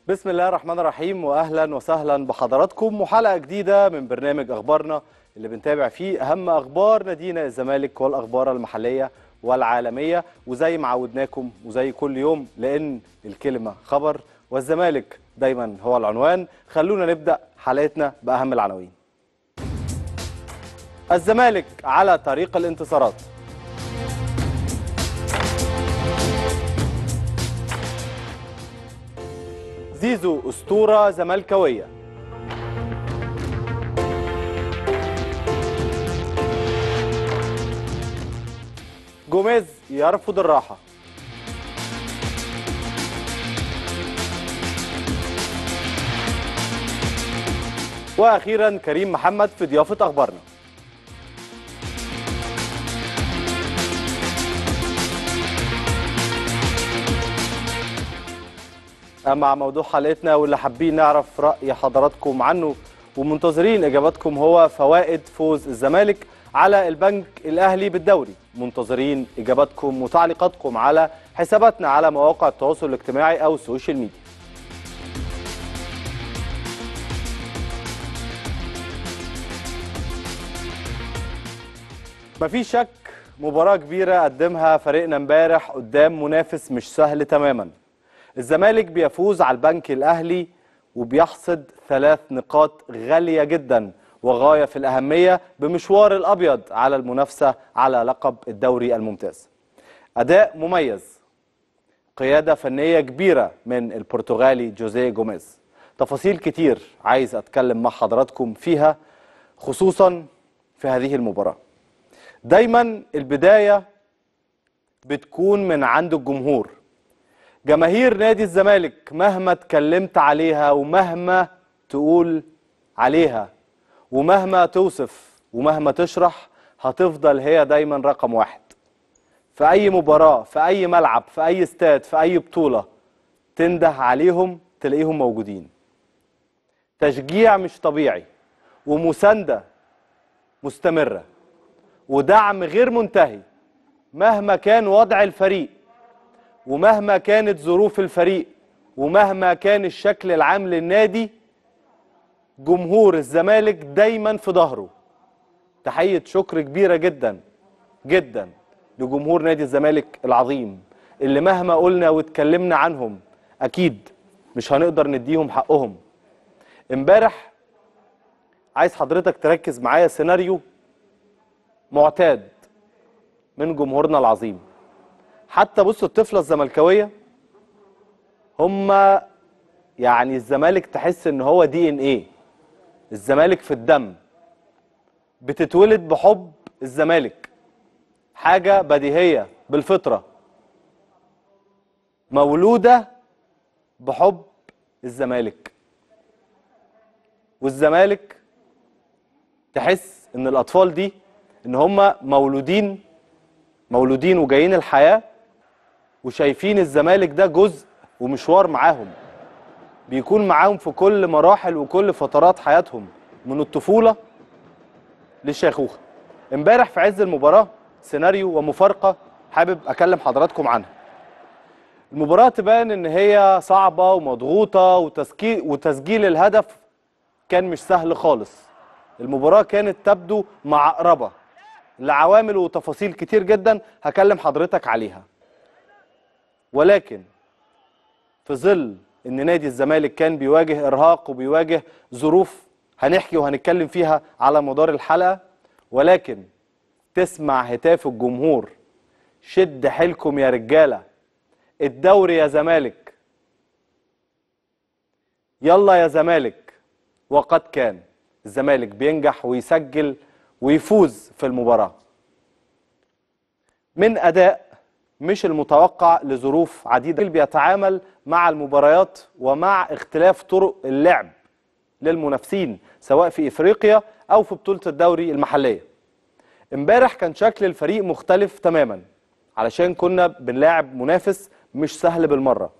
بسم الله الرحمن الرحيم واهلا وسهلا بحضراتكم وحلقه جديده من برنامج اخبارنا اللي بنتابع فيه اهم اخبار نادينا الزمالك والاخبار المحليه والعالميه وزي ما عودناكم وزي كل يوم لان الكلمه خبر والزمالك دايما هو العنوان خلونا نبدا حلقتنا باهم العناوين الزمالك على طريق الانتصارات زيزو أسطورة زملكاوية جوميز يرفض الراحة وأخيرا كريم محمد في ضيافة أخبارنا مع موضوع حلقتنا واللي حابين نعرف رأي حضراتكم عنه ومنتظرين إجاباتكم هو فوائد فوز الزمالك على البنك الأهلي بالدوري منتظرين إجاباتكم وتعليقاتكم على حساباتنا على مواقع التواصل الاجتماعي أو السوشيال ميديا مفيش شك مباراة كبيرة قدمها فريقنا امبارح قدام منافس مش سهل تماماً الزمالك بيفوز على البنك الأهلي وبيحصد ثلاث نقاط غالية جدا وغاية في الأهمية بمشوار الأبيض على المنافسة على لقب الدوري الممتاز أداء مميز قيادة فنية كبيرة من البرتغالي جوزيه جوميز تفاصيل كتير عايز أتكلم مع حضراتكم فيها خصوصا في هذه المباراة دايما البداية بتكون من عند الجمهور جماهير نادي الزمالك مهما اتكلمت عليها ومهما تقول عليها ومهما توصف ومهما تشرح هتفضل هي دايما رقم واحد في أي مباراة في أي ملعب في أي استاد في أي بطولة تنده عليهم تلاقيهم موجودين تشجيع مش طبيعي ومساندة مستمرة ودعم غير منتهي مهما كان وضع الفريق ومهما كانت ظروف الفريق ومهما كان الشكل العام للنادي جمهور الزمالك دايما في ظهره تحية شكر كبيرة جدا جدا لجمهور نادي الزمالك العظيم اللي مهما قلنا واتكلمنا عنهم أكيد مش هنقدر نديهم حقهم امبارح عايز حضرتك تركز معايا سيناريو معتاد من جمهورنا العظيم حتى بصوا الطفله الزملكاويه هم يعني الزمالك تحس ان هو دي ان ايه الزمالك في الدم بتتولد بحب الزمالك حاجه بديهيه بالفطره مولوده بحب الزمالك والزمالك تحس ان الاطفال دي ان هم مولودين مولودين وجايين الحياة وشايفين الزمالك ده جزء ومشوار معاهم بيكون معاهم في كل مراحل وكل فترات حياتهم من الطفولة للشيخوخة امبارح في عز المباراة سيناريو ومفارقة حابب أكلم حضراتكم عنها المباراة تبان إن هي صعبة ومضغوطة وتسجيل, وتسجيل الهدف كان مش سهل خالص المباراة كانت تبدو معقربة لعوامل وتفاصيل كتير جدا هكلم حضرتك عليها ولكن في ظل ان نادي الزمالك كان بيواجه ارهاق وبيواجه ظروف هنحكي وهنتكلم فيها على مدار الحلقه ولكن تسمع هتاف الجمهور شد حيلكم يا رجاله الدوري يا زمالك يلا يا زمالك وقد كان الزمالك بينجح ويسجل ويفوز في المباراة من أداء مش المتوقع لظروف عديدة بيتعامل مع المباريات ومع اختلاف طرق اللعب للمنافسين سواء في إفريقيا أو في بطولة الدوري المحلية امبارح كان شكل الفريق مختلف تماما علشان كنا بنلاعب منافس مش سهل بالمرة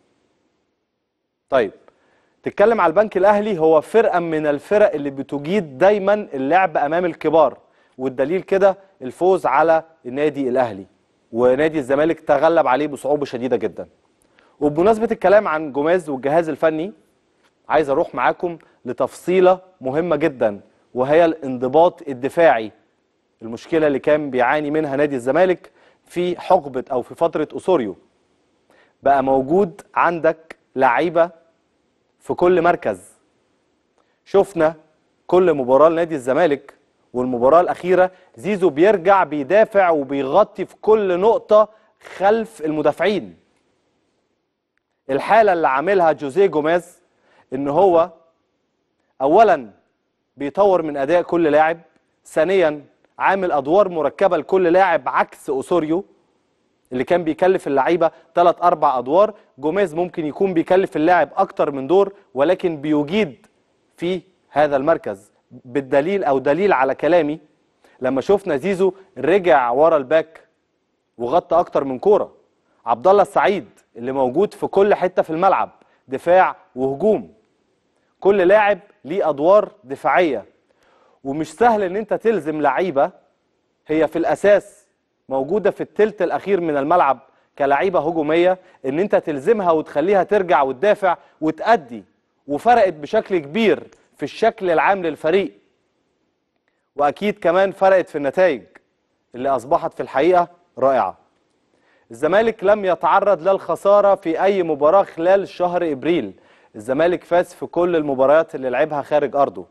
طيب تتكلم على البنك الاهلي هو فرقه من الفرق اللي بتجيد دايما اللعب امام الكبار والدليل كده الفوز على النادي الاهلي ونادي الزمالك تغلب عليه بصعوبه شديده جدا وبمناسبة الكلام عن جوميز والجهاز الفني عايز اروح معاكم لتفصيلة مهمة جدا وهي الانضباط الدفاعي المشكلة اللي كان بيعاني منها نادي الزمالك في حقبة او في فترة اسوريو بقى موجود عندك لعيبة في كل مركز شفنا كل مباراة لنادي الزمالك والمباراة الأخيرة زيزو بيرجع بيدافع وبيغطي في كل نقطة خلف المدافعين الحالة اللي عاملها جوزيه جوميز إن هو أولا بيطور من أداء كل لاعب ثانيا عامل أدوار مركبة لكل لاعب عكس أوسوريو اللي كان بيكلف اللعيبه ثلاث اربع ادوار جوميز ممكن يكون بيكلف اللاعب اكتر من دور ولكن بيجيد في هذا المركز بالدليل او دليل على كلامي لما شفنا زيزو رجع ورا الباك وغطى اكتر من كوره عبد الله السعيد اللي موجود في كل حته في الملعب دفاع وهجوم كل لاعب ليه ادوار دفاعيه ومش سهل ان انت تلزم لعيبه هي في الاساس موجوده في الثلث الاخير من الملعب كلعيبه هجوميه ان انت تلزمها وتخليها ترجع وتدافع وتأدي وفرقت بشكل كبير في الشكل العام للفريق واكيد كمان فرقت في النتائج اللي اصبحت في الحقيقه رائعه الزمالك لم يتعرض للخساره في اي مباراه خلال شهر ابريل الزمالك فاز في كل المباريات اللي لعبها خارج ارضه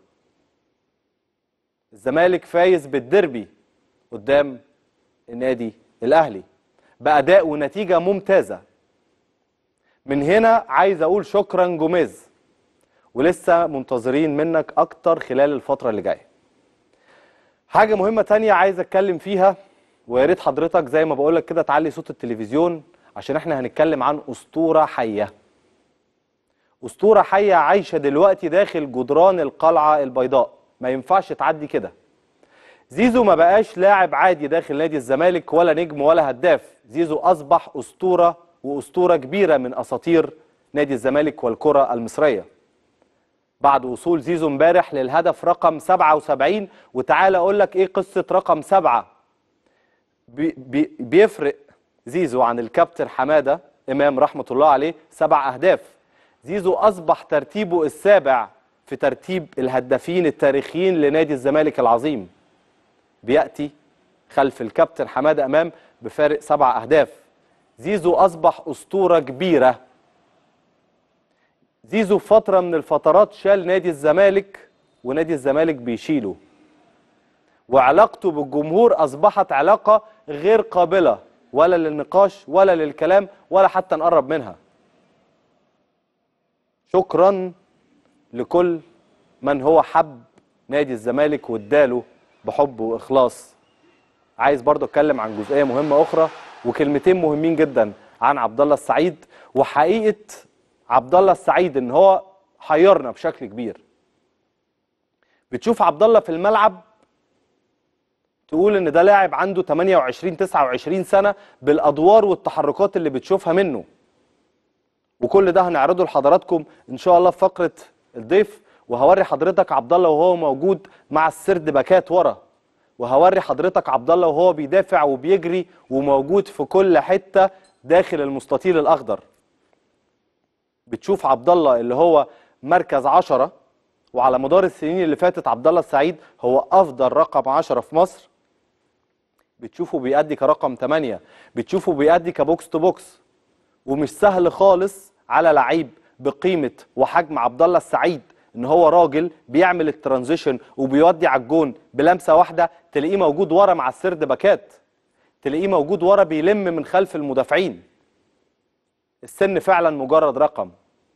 الزمالك فايز بالديربي قدام النادي الاهلي باداء ونتيجه ممتازه من هنا عايز اقول شكرا جوميز ولسه منتظرين منك اكتر خلال الفتره اللي جايه حاجه مهمه تانية عايز اتكلم فيها ويا ريت حضرتك زي ما بقول لك كده تعلي صوت التلفزيون عشان احنا هنتكلم عن اسطوره حيه اسطوره حيه عايشه دلوقتي داخل جدران القلعه البيضاء ما ينفعش تعدي كده زيزو ما بقاش لاعب عادي داخل نادي الزمالك ولا نجم ولا هداف زيزو اصبح اسطوره واسطوره كبيره من اساطير نادي الزمالك والكره المصريه بعد وصول زيزو امبارح للهدف رقم 77 وتعالى اقول لك ايه قصه رقم سبعة بي بي بيفرق زيزو عن الكابتن حماده امام رحمه الله عليه سبع اهداف زيزو اصبح ترتيبه السابع في ترتيب الهدافين التاريخيين لنادي الزمالك العظيم بياتي خلف الكابتن حماده امام بفارق سبع اهداف زيزو اصبح اسطوره كبيره زيزو في فتره من الفترات شال نادي الزمالك ونادي الزمالك بيشيله وعلاقته بالجمهور اصبحت علاقه غير قابله ولا للنقاش ولا للكلام ولا حتى نقرب منها شكرا لكل من هو حب نادي الزمالك واداله بحب واخلاص عايز برضه اتكلم عن جزئيه مهمه اخرى وكلمتين مهمين جدا عن عبد الله السعيد وحقيقه عبد الله السعيد ان هو حيرنا بشكل كبير بتشوف عبد الله في الملعب تقول ان ده لاعب عنده 28 29 سنه بالادوار والتحركات اللي بتشوفها منه وكل ده هنعرضه لحضراتكم ان شاء الله في فقره الضيف وهوري حضرتك عبد الله وهو موجود مع السرد باكات ورا وهوري حضرتك عبد الله وهو بيدافع وبيجري وموجود في كل حته داخل المستطيل الاخضر بتشوف عبد الله اللي هو مركز عشرة وعلى مدار السنين اللي فاتت عبد الله السعيد هو افضل رقم عشرة في مصر بتشوفه بيأدي كرقم 8 بتشوفه بيأدي كبوكس تو بوكس ومش سهل خالص على لعيب بقيمه وحجم عبد الله السعيد ان هو راجل بيعمل الترانزيشن وبيودي على الجون بلمسه واحده تلاقيه موجود ورا مع السرد باكات تلاقيه موجود ورا بيلم من خلف المدافعين السن فعلا مجرد رقم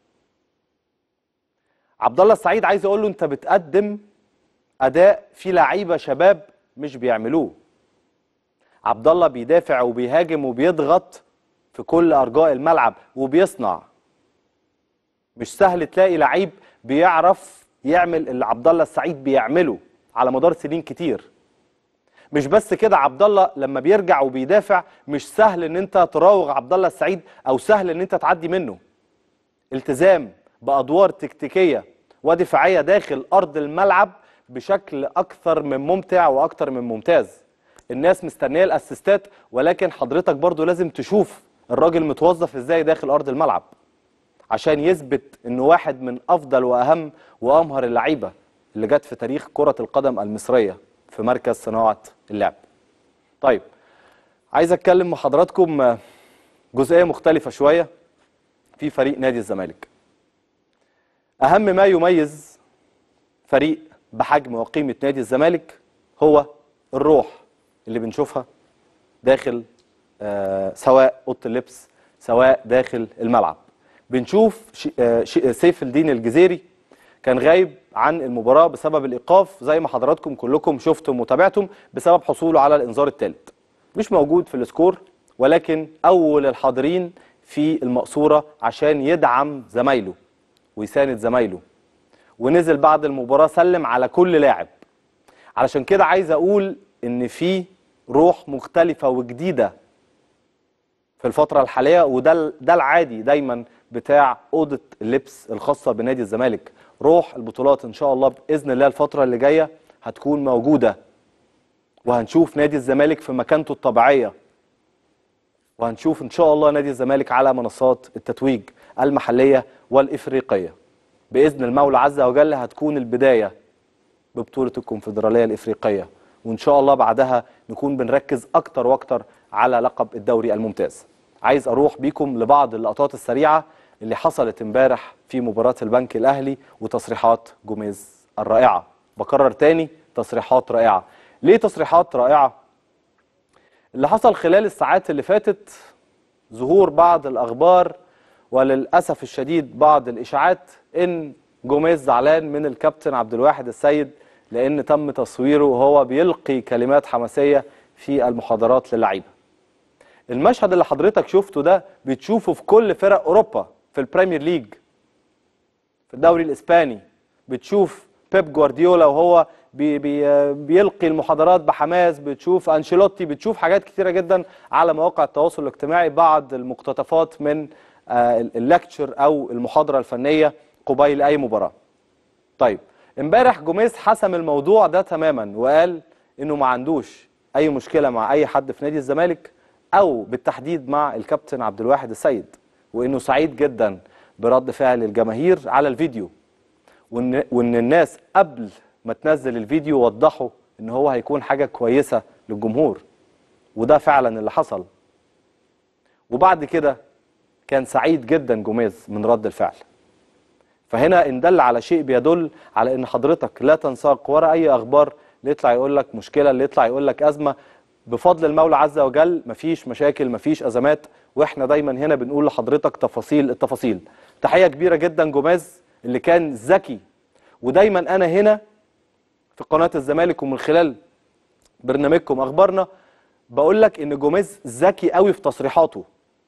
عبد الله السعيد عايز اقول له انت بتقدم اداء في لعيبه شباب مش بيعملوه عبد الله بيدافع وبيهاجم وبيضغط في كل ارجاء الملعب وبيصنع مش سهل تلاقي لعيب بيعرف يعمل اللي عبد الله السعيد بيعمله على مدار سنين كتير مش بس كده عبد الله لما بيرجع وبيدافع مش سهل ان انت تراوغ عبد الله السعيد او سهل ان انت تعدي منه التزام بادوار تكتيكيه ودفاعيه داخل ارض الملعب بشكل اكثر من ممتع واكثر من ممتاز الناس مستنيه الاسيستات ولكن حضرتك برضو لازم تشوف الراجل متوظف ازاي داخل ارض الملعب عشان يثبت انه واحد من افضل واهم وامهر اللعيبه اللي جت في تاريخ كره القدم المصريه في مركز صناعه اللعب. طيب عايز اتكلم مع حضراتكم جزئيه مختلفه شويه في فريق نادي الزمالك. اهم ما يميز فريق بحجم وقيمه نادي الزمالك هو الروح اللي بنشوفها داخل آه سواء اوضه اللبس سواء داخل الملعب. بنشوف سيف الدين الجزيري كان غايب عن المباراة بسبب الإيقاف زي ما حضراتكم كلكم شفتم وتابعتم بسبب حصوله على الإنذار الثالث مش موجود في السكور ولكن أول الحاضرين في المقصورة عشان يدعم زمايله ويساند زمايله ونزل بعد المباراة سلم على كل لاعب علشان كده عايز أقول إن في روح مختلفة وجديدة في الفترة الحالية وده ده العادي دايما بتاع أوضة اللبس الخاصة بنادي الزمالك روح البطولات إن شاء الله بإذن الله الفترة اللي جاية هتكون موجودة وهنشوف نادي الزمالك في مكانته الطبيعية وهنشوف إن شاء الله نادي الزمالك على منصات التتويج المحلية والإفريقية بإذن المولى عز وجل هتكون البداية ببطولة الكونفدرالية الإفريقية وإن شاء الله بعدها نكون بنركز أكتر وأكتر على لقب الدوري الممتاز عايز اروح بيكم لبعض اللقطات السريعه اللي حصلت امبارح في مباراه البنك الاهلي وتصريحات جوميز الرائعه بكرر تاني تصريحات رائعه ليه تصريحات رائعه اللي حصل خلال الساعات اللي فاتت ظهور بعض الاخبار وللاسف الشديد بعض الاشاعات ان جوميز زعلان من الكابتن عبد الواحد السيد لان تم تصويره وهو بيلقي كلمات حماسيه في المحاضرات للعيبه المشهد اللي حضرتك شفته ده بتشوفه في كل فرق اوروبا في البريمير ليج في الدوري الاسباني بتشوف بيب جوارديولا وهو بي بي بيلقي المحاضرات بحماس بتشوف انشيلوتي بتشوف حاجات كتيره جدا على مواقع التواصل الاجتماعي بعض المقتطفات من اللكتشر او المحاضره الفنيه قبيل اي مباراه طيب امبارح جوميز حسم الموضوع ده تماما وقال انه ما عندوش اي مشكله مع اي حد في نادي الزمالك او بالتحديد مع الكابتن عبد الواحد السيد وانه سعيد جدا برد فعل الجماهير على الفيديو وان وان الناس قبل ما تنزل الفيديو وضحوا ان هو هيكون حاجه كويسه للجمهور وده فعلا اللي حصل وبعد كده كان سعيد جدا جوميز من رد الفعل فهنا ان دل على شيء بيدل على ان حضرتك لا تنساق ورا اي اخبار اللي يطلع يقول لك مشكله اللي يطلع يقول لك ازمه بفضل المولى عز وجل مفيش مشاكل مفيش ازمات واحنا دايما هنا بنقول لحضرتك تفاصيل التفاصيل تحيه كبيره جدا جوماز اللي كان ذكي ودايما انا هنا في قناه الزمالك ومن خلال برنامجكم اخبارنا بقول لك ان جوميز ذكي قوي في تصريحاته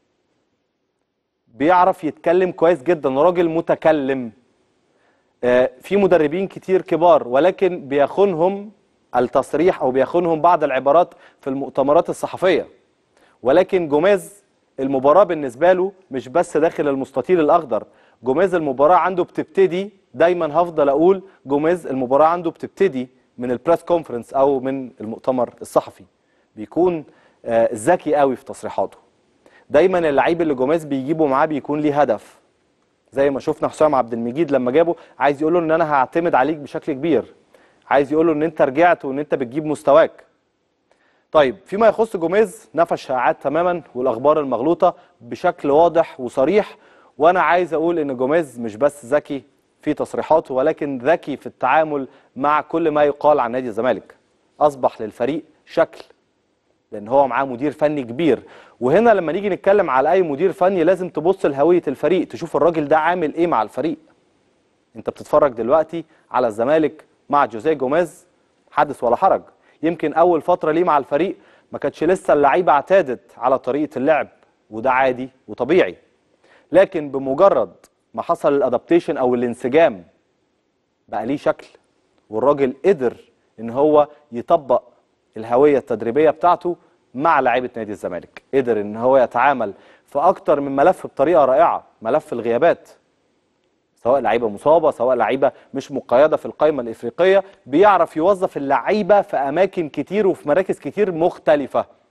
بيعرف يتكلم كويس جدا راجل متكلم آه في مدربين كتير كبار ولكن بيخونهم التصريح او بيخونهم بعض العبارات في المؤتمرات الصحفيه ولكن جوميز المباراه بالنسبه له مش بس داخل المستطيل الاخضر جوميز المباراه عنده بتبتدي دايما هفضل اقول جوميز المباراه عنده بتبتدي من البريس كونفرنس او من المؤتمر الصحفي بيكون آه ذكي قوي في تصريحاته دايما اللعيب اللي جوميز بيجيبه معاه بيكون ليه هدف زي ما شفنا حسام عبد المجيد لما جابه عايز يقول له ان انا هعتمد عليك بشكل كبير عايز يقول له ان انت رجعت وان انت بتجيب مستواك طيب فيما يخص جوميز نفى الشائعات تماما والاخبار المغلوطه بشكل واضح وصريح وانا عايز اقول ان جوميز مش بس ذكي في تصريحاته ولكن ذكي في التعامل مع كل ما يقال عن نادي الزمالك اصبح للفريق شكل لان هو معاه مدير فني كبير وهنا لما نيجي نتكلم على اي مدير فني لازم تبص لهويه الفريق تشوف الراجل ده عامل ايه مع الفريق انت بتتفرج دلوقتي على الزمالك مع جوزيه جوميز حدث ولا حرج يمكن اول فتره ليه مع الفريق ما كانتش لسه اللعيبه اعتادت على طريقه اللعب وده عادي وطبيعي لكن بمجرد ما حصل الادابتيشن او الانسجام بقى ليه شكل والراجل قدر ان هو يطبق الهويه التدريبيه بتاعته مع لعيبه نادي الزمالك قدر ان هو يتعامل في اكتر من ملف بطريقه رائعه ملف الغيابات سواء لعيبه مصابه سواء لعيبه مش مقيده في القائمه الافريقيه بيعرف يوظف اللعيبه في اماكن كتير وفي مراكز كتير مختلفه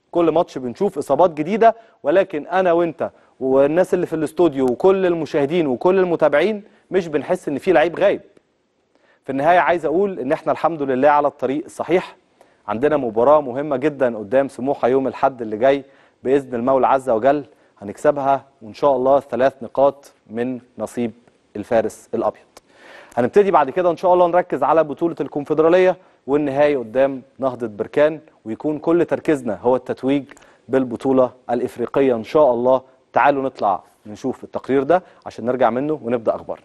كل ماتش بنشوف اصابات جديده ولكن انا وانت والناس اللي في الاستوديو وكل المشاهدين وكل المتابعين مش بنحس ان في لعيب غايب في النهايه عايز اقول ان احنا الحمد لله على الطريق الصحيح عندنا مباراه مهمه جدا قدام سموحه يوم الاحد اللي جاي باذن المولى عز وجل هنكسبها وان شاء الله ثلاث نقاط من نصيب الفارس الابيض هنبتدي بعد كده ان شاء الله نركز على بطوله الكونفدراليه والنهائي قدام نهضه بركان ويكون كل تركيزنا هو التتويج بالبطوله الافريقيه ان شاء الله تعالوا نطلع نشوف التقرير ده عشان نرجع منه ونبدا اخبارنا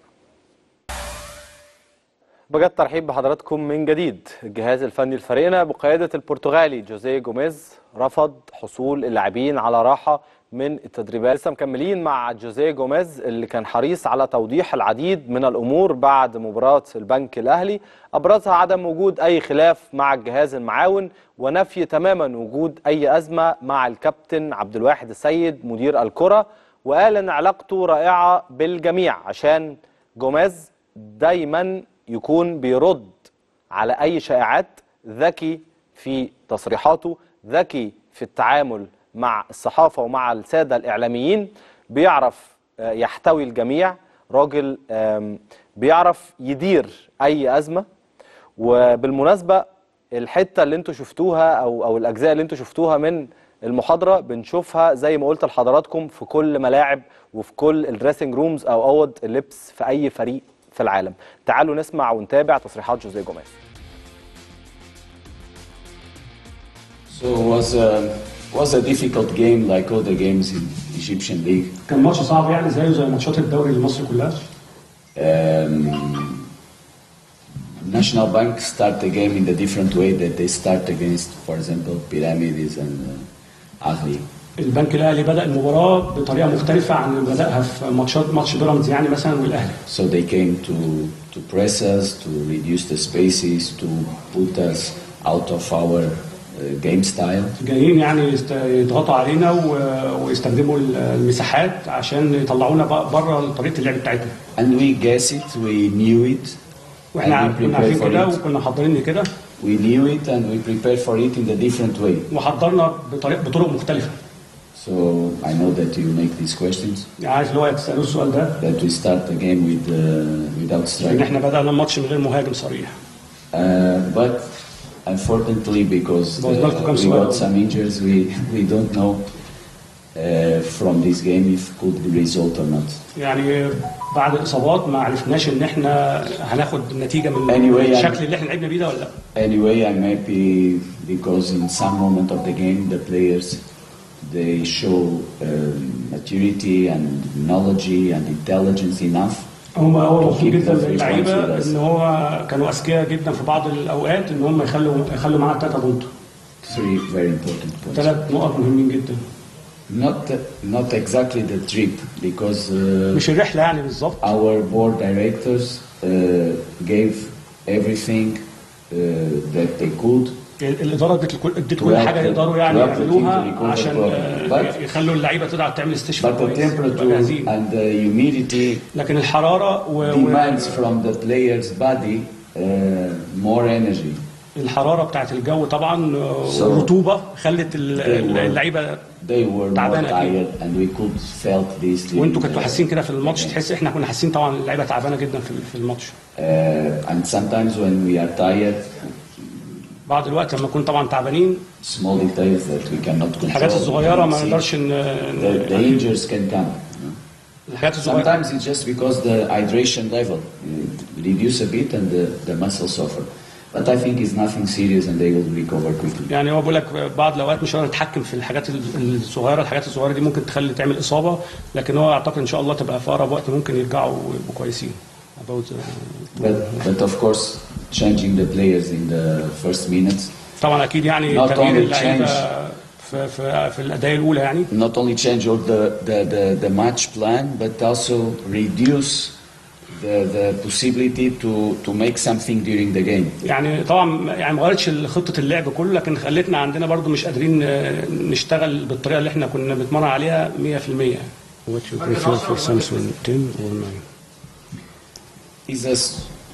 بجد ترحيب بحضراتكم من جديد الجهاز الفني لفريقنا بقيادة البرتغالي جوزيه جوميز رفض حصول اللاعبين على راحة من التدريبات لسه مكملين مع جوزيه جوميز اللي كان حريص على توضيح العديد من الأمور بعد مباراة البنك الأهلي أبرزها عدم وجود أي خلاف مع الجهاز المعاون ونفي تماما وجود أي أزمة مع الكابتن عبد الواحد السيد مدير الكرة وقال أن علاقته رائعة بالجميع عشان جوميز دايما يكون بيرد على أي شائعات ذكي في تصريحاته ذكي في التعامل مع الصحافة ومع السادة الإعلاميين بيعرف آه، يحتوي الجميع راجل آم، بيعرف يدير أي أزمة وبالمناسبة الحتة اللي انتوا شفتوها أو, أو الأجزاء اللي انتوا شفتوها من المحاضرة بنشوفها زي ما قلت لحضراتكم في كل ملاعب وفي كل الدريسنج رومز أو أوض اللبس في أي فريق في العالم تعالوا نسمع ونتابع تصريحات جوزيه جوميز So it was a, was a difficult game like all the games in Egyptian league. كان ماتش صعب يعني زيه زي ماتشات الدوري المصري كلها Um, National Bank start the game in the different way that they start against, for example, Pyramids and uh, Ahli. البنك الاهلي بدا المباراه بطريقه مختلفه عن اللي بداها في ماتشات ماتش بيراميدز يعني مثلا والاهلي So they came to, to press us, to reduce the spaces, to put us out of our uh, game style. جايين يعني يست- يضغطوا علينا و- ويستخدموا ال- المساحات عشان يطلعونا بره طريقه اللعب بتاعتنا And we guess it, we knew it, واحنا and we كنا prepared عارفين for كده it. وكنا حاضرين كده We knew it and we prepared for it in a different way. وحضرنا بطريق بطرق مختلفه So I know that you make these questions. يعني عايز اللي هو تسالوه السؤال ده That we start the game with uh, without ان striker. احنا بدانا الماتش من غير مهاجم صريح Uh, but unfortunately, because But uh, not to come we so well. got some injuries, we we don't know uh, from this game if could result or not. يعني بعد الاصابات ما عرفناش ان احنا هناخد نتيجه من Anyway, يعني- الشكل اللي احنا لعبنا بيه ده ولا لا Anyway, I'm happy because in some moment of the game, the players they show um, maturity and knowledge and intelligence enough هم هو to مبسوط keep جدا the three points with باللعيبه us. ان هو كانوا اذكياء جدا في بعض الاوقات ان هم يخلوا يخلوا معانا ثلاثه بونت Three very important points. ثلاث نقط مهمين جدا Not not exactly the trip because uh, مش الرحله يعني بالظبط our board directors uh, gave everything uh, that they could الاداره ادت كل ادت كل Throughout حاجه the- يقدروا يعني throughout the team to يعملوها recover عشان from- آه، but- يخلوا اللعيبه تقدر تعمل استشفاء but the كويس يبقى temperature جاهزين and the humidity لكن الحراره و- demands from the player's body uh, more energy. والحراره بتاعت الجو طبعا آه، So- والرطوبه خلت ال- They were- اللعيبه They were more تعبانة أكيد. tired and we could felt this. during وانتوا كنتوا the- حاسين كده في الماتش the game. تحس احنا كنا حاسين طبعا اللعيبه تعبانه جدا في في الماتش Uh, and sometimes when we are tired, بعض الوقت لما نكون طبعا تعبانين small details that we cannot control. الحاجات الصغيره ما we cannot see, نقدرش ان The, the ن- injuries can come. you know. الحاجات الصغيره Sometimes it's just because the hydration level uh, reduce a bit and the, the muscles suffer. But I think it's nothing serious and they will recover quickly. يعني هو بيقول لك بعض الاوقات مش هنقدر نتحكم في الحاجات ال- الصغيره الحاجات الصغيره دي ممكن تخلي تعمل اصابه لكن هو اعتقد ان شاء الله تبقى في اقرب وقت ممكن يرجعوا ويبقوا كويسين about uh, But, but of course, changing the players in the first minutes, طبعا اكيد يعني Not تغيير only اللعيبه change. في في في الاداء الاولى يعني not only change all the, the, the, the match plan, but also reduce the, the possibility to, to make something during the game. يعني طبعا يعني ما غيرتش خطه اللعب كله لكن خلتنا عندنا برضو مش قادرين آه، نشتغل بالطريقه اللي احنا كنا بنتمرن عليها 100% يعني What you prefer for Samsung 10 or 9? It's a s-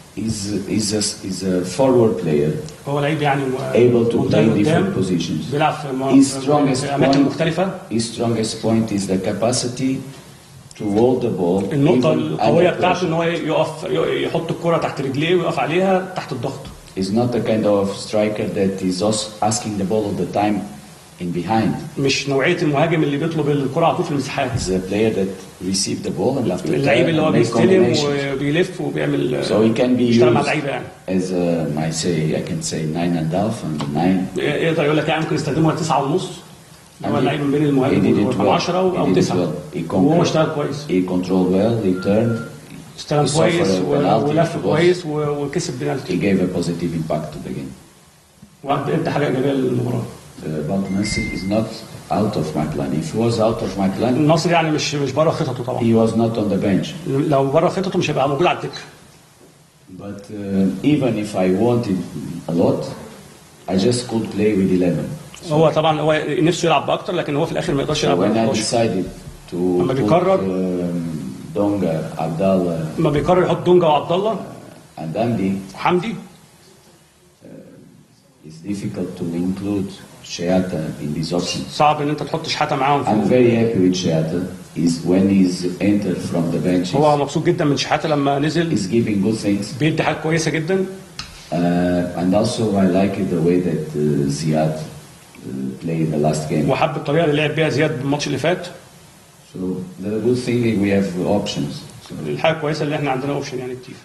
He's, he's, a, he's a forward player, هو لعيب يعني able to منتهي play different قدام positions. بيلعب في م- His في strongest اماكن point, مختلفه his strongest point is the capacity to hold the ball النقطه even القويه under بتاعته ان pressure. هو يقف يحط الكره تحت رجليه ويقف عليها تحت الضغط He's not the kind of striker that is also asking the ball all the time in behind. مش نوعيه المهاجم اللي بيطلب الكره على طول في المساحات He's a player that receives the ball and after اللعيب اللي هو make بيستلم combinations. وبيلف وبيعمل So he can be بيشتغل مع used اللعيبه يعني as a, I say, I can say nine and a half and nine. يقدر يقول لك يعني ممكن يستخدمه تسعة ونص هو And he- اللعيب من بين he المهاجم did it ورقم well. 10 He او did it 9 well. He وهو conquered. اشتغل كويس He controlled well, he turned, استلم he suffered كويس a و- penalty ولف because كويس و- وكسب he بنالتي gave a positive impact to the game. وادى حاجه ايجابيه للمباراه Uh, but Messi is not out of my plan. If he was out of my plan, النصر يعني مش مش بره خططه طبعا he was not on the bench. لو بره خططه مش هيبقى موجود على الدكه But uh, even if I wanted a lot, I just could play with 11. هو طبعا هو نفسه يلعب باكتر لكن هو في الاخر ما يقدرش So يلعب when I ب 11 decided to لما put بيقرر- um, Donga, Abdallah, لما بيقرر يحط دونجا وعبد الله and Andy, وحمدي it's difficult to include Sheata in these options. صعب ان انت تحط شحاته معاهم I'm في very happy with Sheata. Is when he's entered from the bench, هو he's, مبسوط جدا من شحاته لما نزل he's giving good things. بيدي حاجه كويسه جدا Uh, and also I like it the way that uh, Ziad uh, played the last game. وحب الطريقه اللي لعب بيها زياد الماتش اللي فات So the good thing is we have options. So الحاجه الكويسه اللي احنا عندنا اوبشن يعني كتير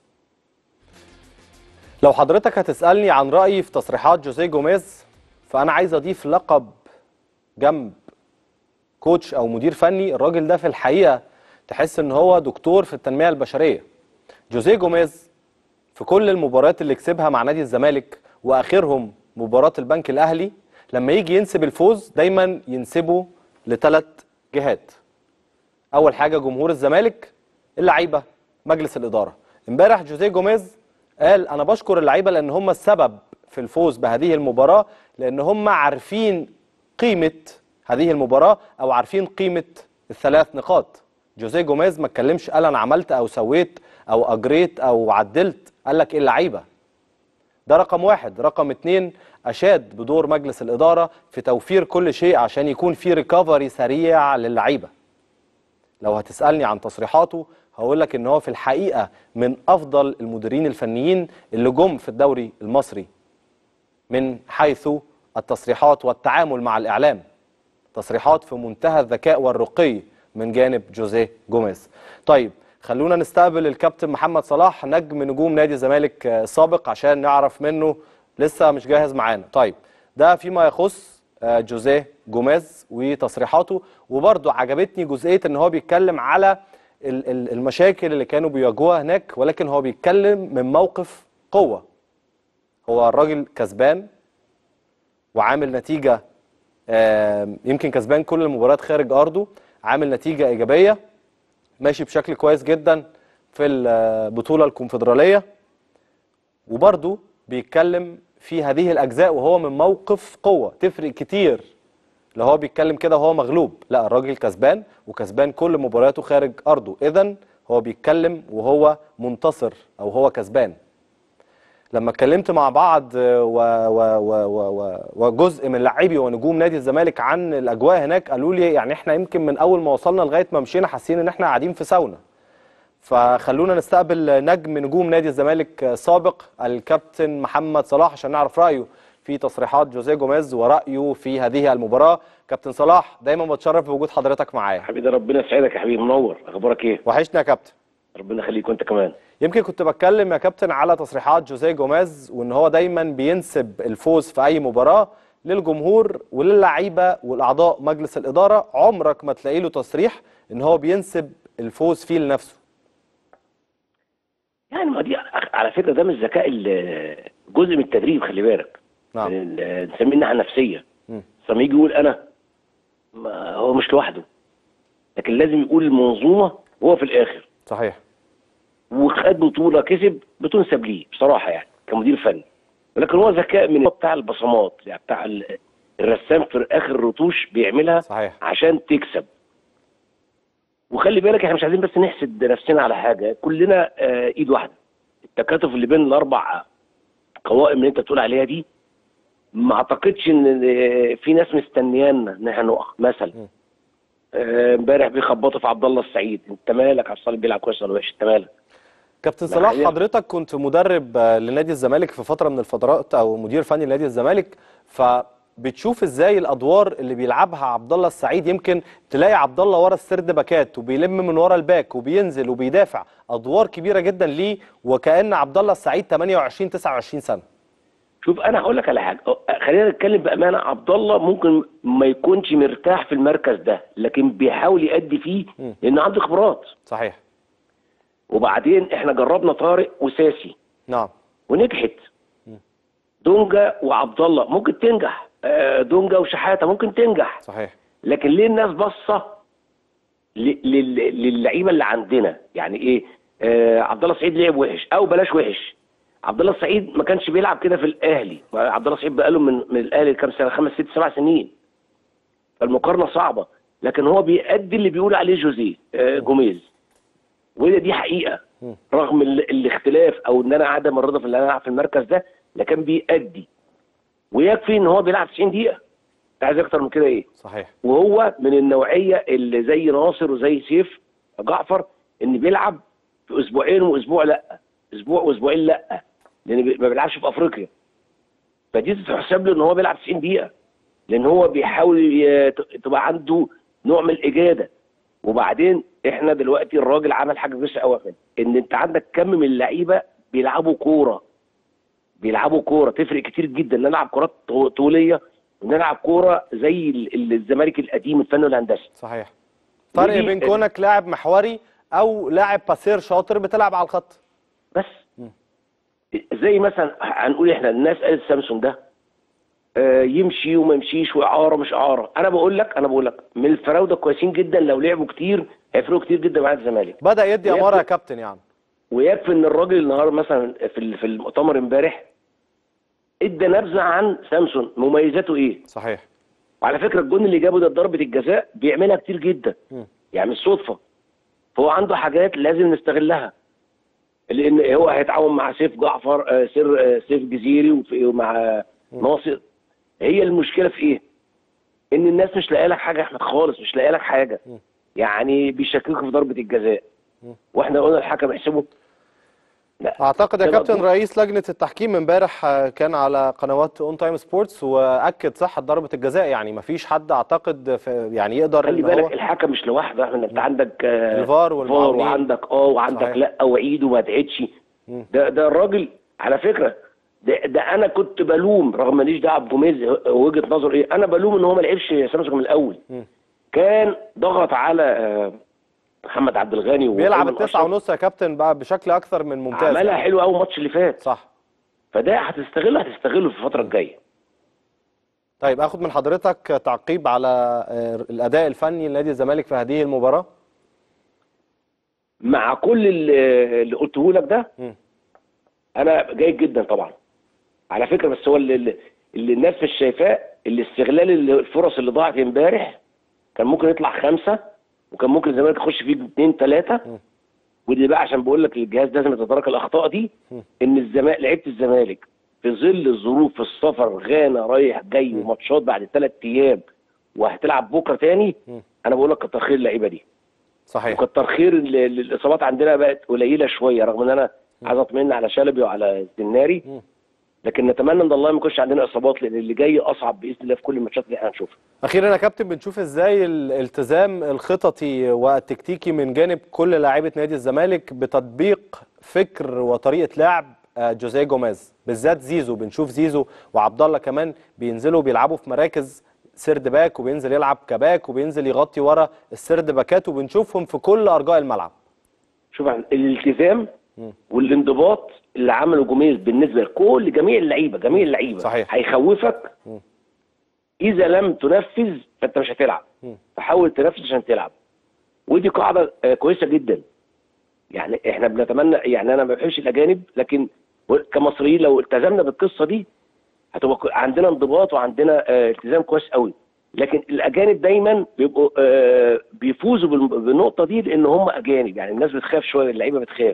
لو حضرتك هتسألني عن رأيي في تصريحات جوزيه جوميز فأنا عايز أضيف لقب جنب كوتش أو مدير فني الراجل ده في الحقيقة تحس إن هو دكتور في التنمية البشرية جوزيه جوميز في كل المباريات اللي كسبها مع نادي الزمالك وآخرهم مباراة البنك الأهلي لما يجي ينسب الفوز دايما ينسبه لثلاث جهات اول حاجه جمهور الزمالك اللعيبه مجلس الاداره امبارح جوزيه جوميز قال انا بشكر اللعيبه لان هم السبب في الفوز بهذه المباراه لان هم عارفين قيمه هذه المباراه او عارفين قيمه الثلاث نقاط جوزيه جوميز ما اتكلمش قال انا عملت او سويت او اجريت او عدلت قال لك ايه اللعيبه ده رقم واحد رقم اتنين أشاد بدور مجلس الإدارة في توفير كل شيء عشان يكون في ريكفري سريع للعيبة لو هتسألني عن تصريحاته هقول لك ان هو في الحقيقة من أفضل المديرين الفنيين اللي جم في الدوري المصري من حيث التصريحات والتعامل مع الإعلام تصريحات في منتهى الذكاء والرقي من جانب جوزيه جوميز طيب خلونا نستقبل الكابتن محمد صلاح نجم نجوم نادي الزمالك آه، السابق عشان نعرف منه لسه مش جاهز معانا طيب ده فيما يخص آه، جوزيه جوميز وتصريحاته وبرضه عجبتني جزئيه ان هو بيتكلم على ال- ال- المشاكل اللي كانوا بيواجهوها هناك ولكن هو بيتكلم من موقف قوه هو الراجل كسبان وعامل نتيجه آم، يمكن كسبان كل المباريات خارج ارضه عامل نتيجه ايجابيه ماشي بشكل كويس جدا في البطوله الكونفدراليه وبرضه بيتكلم في هذه الاجزاء وهو من موقف قوه تفرق كتير لو هو بيتكلم كده وهو مغلوب لا الراجل كسبان وكسبان كل مبارياته خارج ارضه اذا هو بيتكلم وهو منتصر او هو كسبان لما اتكلمت مع بعض آه، و و و و و وجزء من لاعبي ونجوم نادي الزمالك عن الاجواء هناك قالوا لي يعني احنا يمكن من اول ما وصلنا لغايه ما مشينا حاسين ان احنا قاعدين في ساونا فخلونا نستقبل نجم نجوم نادي الزمالك السابق الكابتن محمد صلاح عشان نعرف رايه في تصريحات جوزيه جوميز ورايه في هذه المباراه كابتن صلاح دايما بتشرف بوجود حضرتك معايا حبيبي ربنا يسعدك يا حبيبي منور اخبارك ايه وحشنا يا كابتن ربنا يخليك وانت كمان يمكن كنت بتكلم يا كابتن على تصريحات جوزيه جوميز وان هو دايما بينسب الفوز في اي مباراه للجمهور وللعيبه والاعضاء مجلس الاداره عمرك ما تلاقي له تصريح ان هو بينسب الفوز فيه لنفسه يعني ما دي على فكره ده مش ذكاء ال- جزء من التدريب خلي بالك نعم. ال- نسميه الناحيه النفسيه مم. لما يجي يقول انا ما هو مش لوحده لكن لازم يقول المنظومه وهو في الاخر صحيح وخد بطوله كسب بتنسب ليه بصراحه يعني كمدير فني ولكن هو ذكاء من بتاع البصمات يعني بتاع ال- الرسام في اخر الرتوش بيعملها صحيح. عشان تكسب وخلي بالك احنا مش عايزين بس نحسد نفسنا على حاجه كلنا آه، ايد واحده التكاتف اللي بين الاربع قوائم اللي انت بتقول عليها دي ما اعتقدش ان في ناس مستنيانا ان احنا نقع مثلا آه، امبارح بيخبطوا في عبد الله السعيد انت مالك عبد الصالح بيلعب كويس ولا وحش انت مالك كابتن لا، صلاح حقيقة. حضرتك كنت مدرب آه، لنادي الزمالك في فتره من الفترات او مدير فني لنادي الزمالك فبتشوف ازاي الادوار اللي بيلعبها عبد الله السعيد يمكن تلاقي عبد الله ورا السرد باكات وبيلم من ورا الباك وبينزل وبيدافع ادوار كبيره جدا ليه وكأن عبد الله السعيد 28 29 سنه شوف انا هقول لك على حاجه أه، خلينا نتكلم بامانه عبد الله ممكن ما يكونش مرتاح في المركز ده لكن بيحاول يأدي فيه لانه عنده خبرات صحيح وبعدين احنا جربنا طارق وساسي نعم ونجحت دونجا وعبد الله ممكن تنجح آه، دونجا وشحاته ممكن تنجح صحيح لكن ليه الناس باصه ل- لل- للعيبه اللي عندنا يعني ايه آه عبد الله سعيد لعب وحش او بلاش وحش عبد الله السعيد ما كانش بيلعب كده في الاهلي عبد الله السعيد بقاله من من الاهلي كام سنه خمس ست سبع سنين فالمقارنه صعبه لكن هو بيأدي اللي بيقول عليه جوزيه آه جوميز وهي دي حقيقه رغم ال- الاختلاف او ان انا عدم الرضا في اللي انا العب في المركز ده لكن بيأدي ويكفي ان هو بيلعب 90 دقيقه انت عايز اكتر من كده ايه صحيح وهو من النوعيه اللي زي ناصر وزي سيف جعفر ان بيلعب في اسبوعين واسبوع لا اسبوع واسبوعين لا لان بي- ما بيلعبش في افريقيا فدي تحسب له ان هو بيلعب 90 دقيقه لان هو بيحاول ي- ت- تبقى عنده نوع من الاجاده وبعدين احنا دلوقتي الراجل عمل حاجه كويسه قوي ان انت عندك كم من اللعيبه بيلعبوا كوره بيلعبوا كوره تفرق كتير جدا ان نلعب كرات طو- طوليه ونلعب كوره زي ال- ال- الزمالك القديم الفن والهندسه صحيح فرق ودي- بين كونك لاعب محوري او لاعب باسير شاطر بتلعب على الخط بس زي مثلا هنقول احنا الناس قالت سامسون ده آه، يمشي وما يمشيش واعاره مش اعاره انا بقول لك انا بقول لك من الفراوده كويسين جدا لو لعبوا كتير هيفرقوا كتير جدا مع الزمالك بدا يدي ويكفي- اماره يا كابتن يعني ويكفي ان الراجل النهارده مثلا في ال- في المؤتمر امبارح ادى نبذه عن سامسون مميزاته ايه صحيح وعلى فكره الجون اللي جابه ده ضربه الجزاء بيعملها كتير جدا مم. يعني مش صدفه فهو عنده حاجات لازم نستغلها لان هو هيتعاون مع سيف جعفر آه، سير آه، سيف جزيري وف- ومع ناصر هي المشكله في ايه؟ ان الناس مش لاقيه لك حاجه يا احمد خالص مش لاقيه لك حاجه يعني بيشككوا في ضربه الجزاء واحنا قلنا الحكم يحسبه لا اعتقد يا ده كابتن مقبول. رئيس لجنه التحكيم امبارح آه، كان على قنوات اون تايم سبورتس واكد صحه ضربه الجزاء يعني مفيش حد اعتقد في يعني يقدر خلي ان هو بالك الحكم مش لوحده احنا انت عندك آه، الفار والمعاونين. وعندك اه وعندك صحيح. لا وعيد وما تعيدش ده ده الراجل على فكره ده, ده انا كنت بلوم رغم ماليش دعوه بجوميز وجهه نظر ايه انا بلوم ان هو ما لعبش سامسونج من الاول كان ضغط على آه، محمد عبد الغني بيلعب وأيمن التسعة أشرف. ونص يا كابتن بقى بشكل اكثر من ممتاز عملها يعني. حلو قوي الماتش اللي فات صح فده هتستغله هتستغله في الفتره الجايه طيب اخد من حضرتك تعقيب على آه، الاداء الفني لنادي الزمالك في هذه المباراه مع كل اللي اللي قلته لك ده مم. انا جيد جدا طبعا على فكره بس هو اللي, اللي- اللي الناس مش شايفاه الاستغلال اللي الفرص اللي ضاعت امبارح كان ممكن يطلع خمسه وكان ممكن الزمالك يخش فيه اثنين ثلاثه ودي بقى عشان بقول لك الجهاز لازم يتدارك الاخطاء دي ان الزمالك لعيبه الزمالك في ظل الظروف في السفر غانا رايح جاي وماتشات بعد ثلاث ايام وهتلعب بكره تاني انا بقول لك كتر خير اللعيبه دي صحيح وكتر خير ال- ال- الاصابات عندنا بقت قليله شويه رغم ان انا عايز اطمن على شلبي وعلى الزناري لكن نتمنى ان الله ما يكونش عندنا اصابات لان اللي جاي اصعب باذن الله في كل الماتشات اللي احنا هنشوفها اخيرا يا كابتن بنشوف ازاي الالتزام الخططي والتكتيكي من جانب كل لاعيبه نادي الزمالك بتطبيق فكر وطريقه لعب آه، جوزيه جوميز بالذات زيزو بنشوف زيزو وعبد الله كمان بينزلوا بيلعبوا في مراكز سرد باك وبينزل يلعب كباك وبينزل يغطي ورا السرد باكات وبنشوفهم في كل ارجاء الملعب شوف عن- الالتزام والانضباط اللي عمله جوميز بالنسبه لكل جميع اللعيبه جميع اللعيبه صحيح. هيخوفك اذا لم تنفذ فانت مش هتلعب فحاول تنفذ عشان تلعب ودي قاعده آه، كويسه جدا يعني احنا بنتمنى يعني انا ما بحبش الاجانب لكن كمصريين لو التزمنا بالقصه دي هتبقى كو- عندنا انضباط وعندنا آه، التزام كويس قوي لكن الاجانب دايما بيبقوا آه، بيفوزوا بالم- بالنقطه دي لان هم اجانب يعني الناس بتخاف شويه اللعيبه بتخاف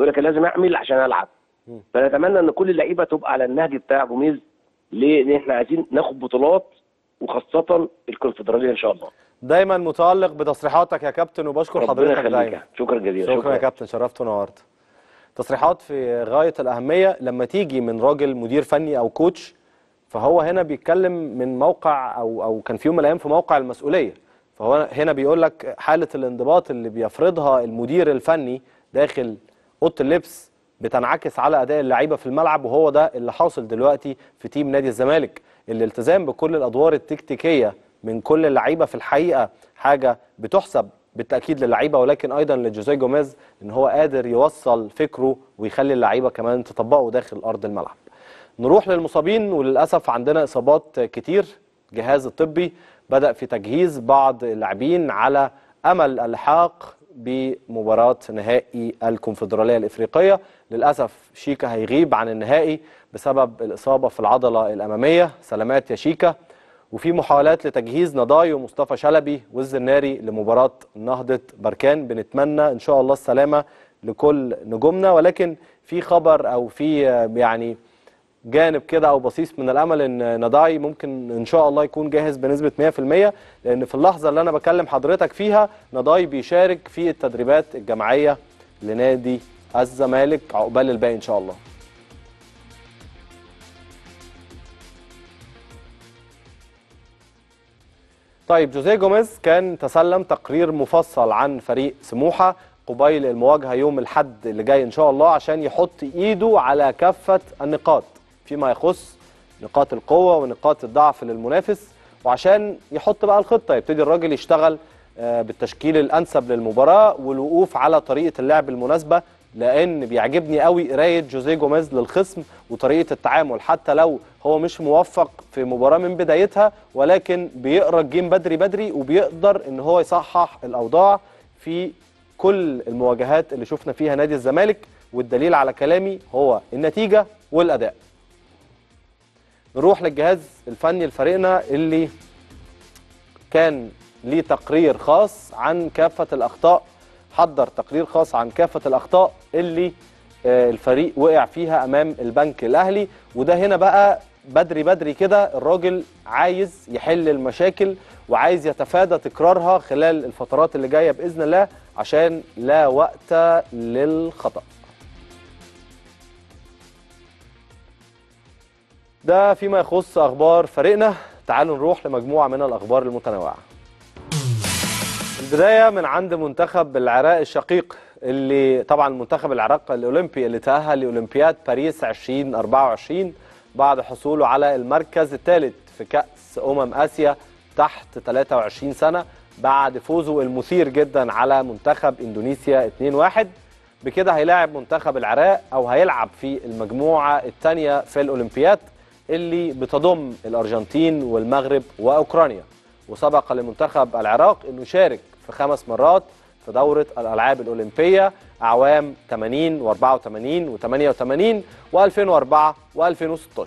يقول لك لازم اعمل عشان العب فنتمنى ان كل اللعيبه تبقى على النهج بتاع جوميز ليه؟ لان احنا عايزين ناخد بطولات وخاصه الكونفدراليه ان شاء الله دايما متالق بتصريحاتك يا كابتن وبشكر ربنا حضرتك يخليك دايما شكرا جزيلا شكرا يا كابتن شرفت ونورت تصريحات في غايه الاهميه لما تيجي من راجل مدير فني او كوتش فهو هنا بيتكلم من موقع او او كان في يوم من الايام في موقع المسؤوليه فهو هنا بيقول لك حاله الانضباط اللي بيفرضها المدير الفني داخل اوضه اللبس بتنعكس على اداء اللعيبه في الملعب وهو ده اللي حاصل دلوقتي في تيم نادي الزمالك الالتزام بكل الادوار التكتيكيه من كل اللعيبه في الحقيقه حاجه بتحسب بالتاكيد للعيبه ولكن ايضا لجوزيه جوميز ان هو قادر يوصل فكره ويخلي اللعيبه كمان تطبقه داخل ارض الملعب نروح للمصابين وللاسف عندنا اصابات كتير الجهاز الطبي بدا في تجهيز بعض اللاعبين على امل الحاق بمباراه نهائي الكونفدراليه الافريقيه للاسف شيكا هيغيب عن النهائي بسبب الاصابه في العضله الاماميه سلامات يا شيكا وفي محاولات لتجهيز نضاي ومصطفى شلبي والزناري لمباراه نهضه بركان بنتمنى ان شاء الله السلامه لكل نجومنا ولكن في خبر او في يعني جانب كده او بصيص من الامل ان نداي ممكن ان شاء الله يكون جاهز بنسبه 100% لان في اللحظه اللي انا بكلم حضرتك فيها نداي بيشارك في التدريبات الجماعيه لنادي الزمالك عقبال الباقي ان شاء الله طيب جوزيه جوميز كان تسلم تقرير مفصل عن فريق سموحه قبيل المواجهه يوم الحد اللي جاي ان شاء الله عشان يحط ايده على كافه النقاط فيما يخص نقاط القوه ونقاط الضعف للمنافس وعشان يحط بقى الخطه يبتدي الراجل يشتغل آه، بالتشكيل الانسب للمباراه والوقوف على طريقه اللعب المناسبه لان بيعجبني قوي قرايه جوزيه جوميز للخصم وطريقه التعامل حتى لو هو مش موفق في مباراه من بدايتها ولكن بيقرا الجيم بدري بدري وبيقدر ان هو يصحح الاوضاع في كل المواجهات اللي شفنا فيها نادي الزمالك والدليل على كلامي هو النتيجه والاداء نروح للجهاز الفني لفريقنا اللي كان ليه تقرير خاص عن كافة الأخطاء حضر تقرير خاص عن كافة الأخطاء اللي آه، الفريق وقع فيها أمام البنك الأهلي وده هنا بقى بدري بدري كده الراجل عايز يحل المشاكل وعايز يتفادى تكرارها خلال الفترات اللي جاية بإذن الله عشان لا وقت للخطأ ده فيما يخص اخبار فريقنا تعالوا نروح لمجموعه من الاخبار المتنوعه البدايه من عند منتخب العراق الشقيق اللي طبعا منتخب العراق الاولمبي اللي تاهل لاولمبياد باريس 2024 بعد حصوله على المركز الثالث في كاس امم اسيا تحت 23 سنه بعد فوزه المثير جدا على منتخب اندونيسيا 2-1 بكده هيلاعب منتخب العراق او هيلعب في المجموعه الثانيه في الاولمبياد اللي بتضم الارجنتين والمغرب واوكرانيا وسبق لمنتخب العراق انه شارك في خمس مرات في دوره الالعاب الاولمبيه اعوام 80 و84 و88 و2004 و2016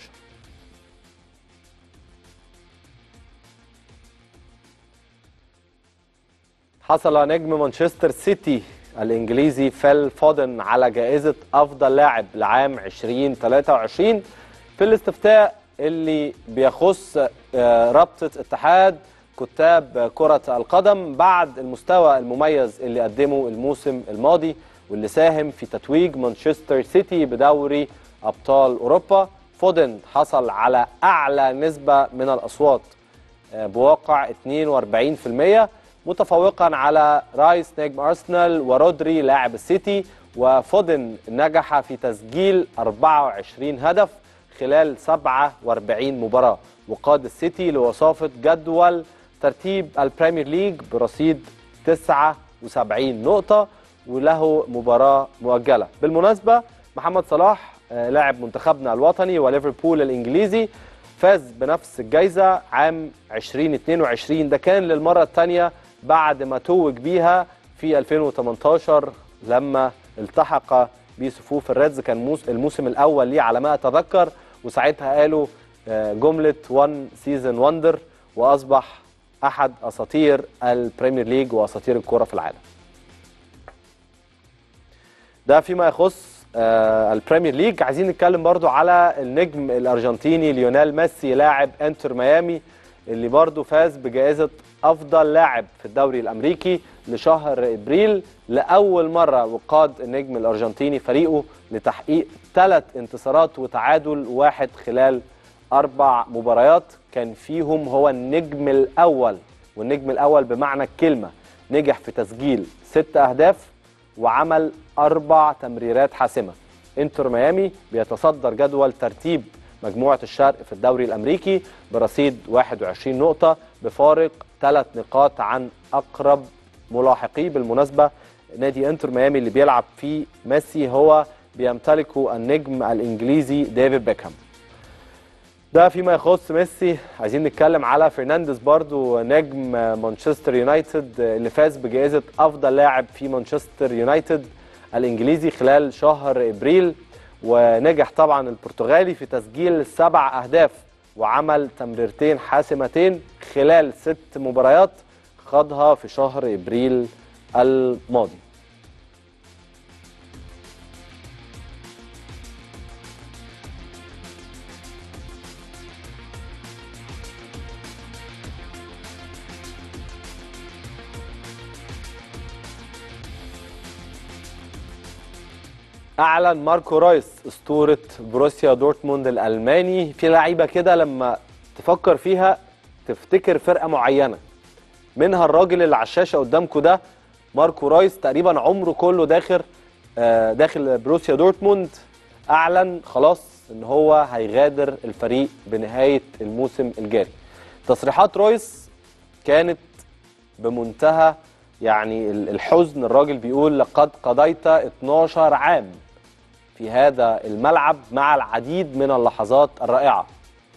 حصل نجم مانشستر سيتي الانجليزي فيل فودن على جائزه افضل لاعب لعام 2023 في الاستفتاء اللي بيخص آه، رابطه اتحاد كتاب كره القدم بعد المستوى المميز اللي قدمه الموسم الماضي واللي ساهم في تتويج مانشستر سيتي بدوري ابطال اوروبا فودن حصل على اعلى نسبه من الاصوات آه، بواقع 42% متفوقا على رايس نجم ارسنال ورودري لاعب السيتي وفودن نجح في تسجيل 24 هدف خلال 47 مباراة وقاد السيتي لوصافة جدول ترتيب البريمير ليج برصيد 79 نقطة وله مباراة مؤجلة بالمناسبة محمد صلاح آه، لاعب منتخبنا الوطني وليفربول الإنجليزي فاز بنفس الجائزة عام 2022 ده كان للمرة الثانية بعد ما توج بيها في 2018 لما التحق بصفوف الريدز كان موس- الموسم الأول ليه على ما أتذكر وساعتها قالوا آه، جملة وان سيزون وندر وأصبح أحد أساطير البريمير ليج وأساطير الكرة في العالم ده فيما يخص آه، البريمير ليج عايزين نتكلم برضو على النجم الارجنتيني ليونيل ميسي لاعب انتر ميامي اللي برضو فاز بجائزة افضل لاعب في الدوري الامريكي لشهر ابريل لاول مرة وقاد النجم الارجنتيني فريقه لتحقيق ثلاث انتصارات وتعادل واحد خلال اربع مباريات كان فيهم هو النجم الاول والنجم الاول بمعنى الكلمة نجح في تسجيل ست اهداف وعمل أربع تمريرات حاسمة انتر ميامي بيتصدر جدول ترتيب مجموعة الشرق في الدوري الأمريكي برصيد 21 نقطة بفارق ثلاث نقاط عن أقرب ملاحقيه بالمناسبة نادي انتر ميامي اللي بيلعب فيه ميسي هو بيمتلكه النجم الإنجليزي ديفيد بيكهام ده فيما يخص ميسي عايزين نتكلم على فرنانديز برضو نجم مانشستر يونايتد اللي فاز بجائزة أفضل لاعب في مانشستر يونايتد الإنجليزي خلال شهر إبريل ونجح طبعا البرتغالي في تسجيل سبع أهداف وعمل تمريرتين حاسمتين خلال ست مباريات خاضها في شهر إبريل الماضي اعلن ماركو رايس اسطوره بروسيا دورتموند الالماني في لعيبه كده لما تفكر فيها تفتكر فرقه معينه منها الراجل اللي على الشاشه قدامكم ده ماركو رايس تقريبا عمره كله داخل آه، داخل بروسيا دورتموند اعلن خلاص ان هو هيغادر الفريق بنهايه الموسم الجاري تصريحات رايس كانت بمنتهى يعني الحزن الراجل بيقول لقد قضيت 12 عام في هذا الملعب مع العديد من اللحظات الرائعة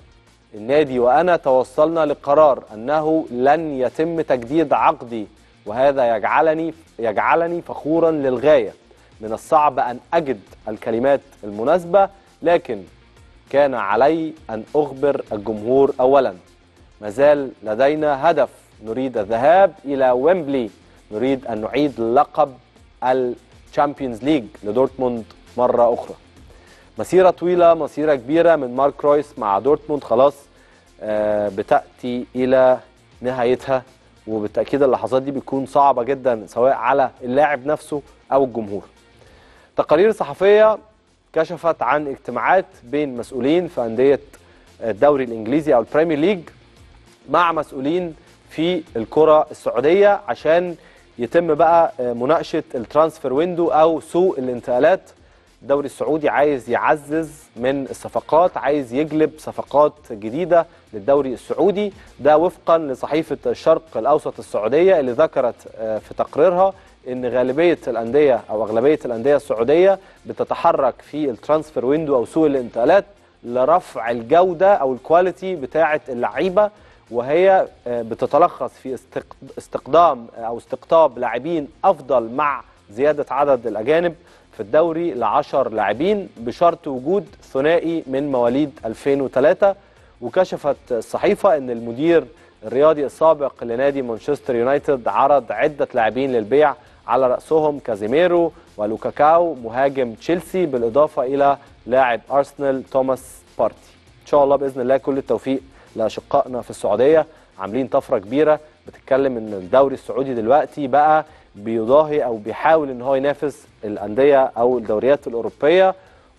النادي وأنا توصلنا لقرار أنه لن يتم تجديد عقدي وهذا يجعلني يجعلني فخورا للغاية من الصعب أن أجد الكلمات المناسبة لكن كان علي أن أخبر الجمهور أولا ما زال لدينا هدف نريد الذهاب إلى ويمبلي نريد أن نعيد لقب الشامبيونز ليج لدورتموند مرة أخرى مسيرة طويلة مسيرة كبيرة من مارك رويس مع دورتموند خلاص آه، بتأتي إلى نهايتها وبالتأكيد اللحظات دي بتكون صعبة جدا سواء على اللاعب نفسه أو الجمهور تقارير صحفية كشفت عن اجتماعات بين مسؤولين في أندية الدوري الإنجليزي أو البريمير ليج مع مسؤولين في الكرة السعودية عشان يتم بقى مناقشة الترانسفير ويندو أو سوق الانتقالات الدوري السعودي عايز يعزز من الصفقات عايز يجلب صفقات جديدة للدوري السعودي ده وفقا لصحيفة الشرق الأوسط السعودية اللي ذكرت في تقريرها ان غالبيه الانديه او اغلبيه الانديه السعوديه بتتحرك في الترانسفير ويندو او سوق الانتقالات لرفع الجوده او الكواليتي بتاعه اللعيبه وهي بتتلخص في استقدام او استقطاب لاعبين افضل مع زياده عدد الاجانب في الدوري ل 10 لاعبين بشرط وجود ثنائي من مواليد 2003 وكشفت الصحيفه ان المدير الرياضي السابق لنادي مانشستر يونايتد عرض عده لاعبين للبيع على راسهم كازيميرو ولوكاكاو مهاجم تشيلسي بالاضافه الى لاعب ارسنال توماس بارتي ان شاء الله باذن الله كل التوفيق لاشقائنا في السعوديه عاملين طفره كبيره بتتكلم ان الدوري السعودي دلوقتي بقى بيضاهي او بيحاول ان هو ينافس الانديه او الدوريات الاوروبيه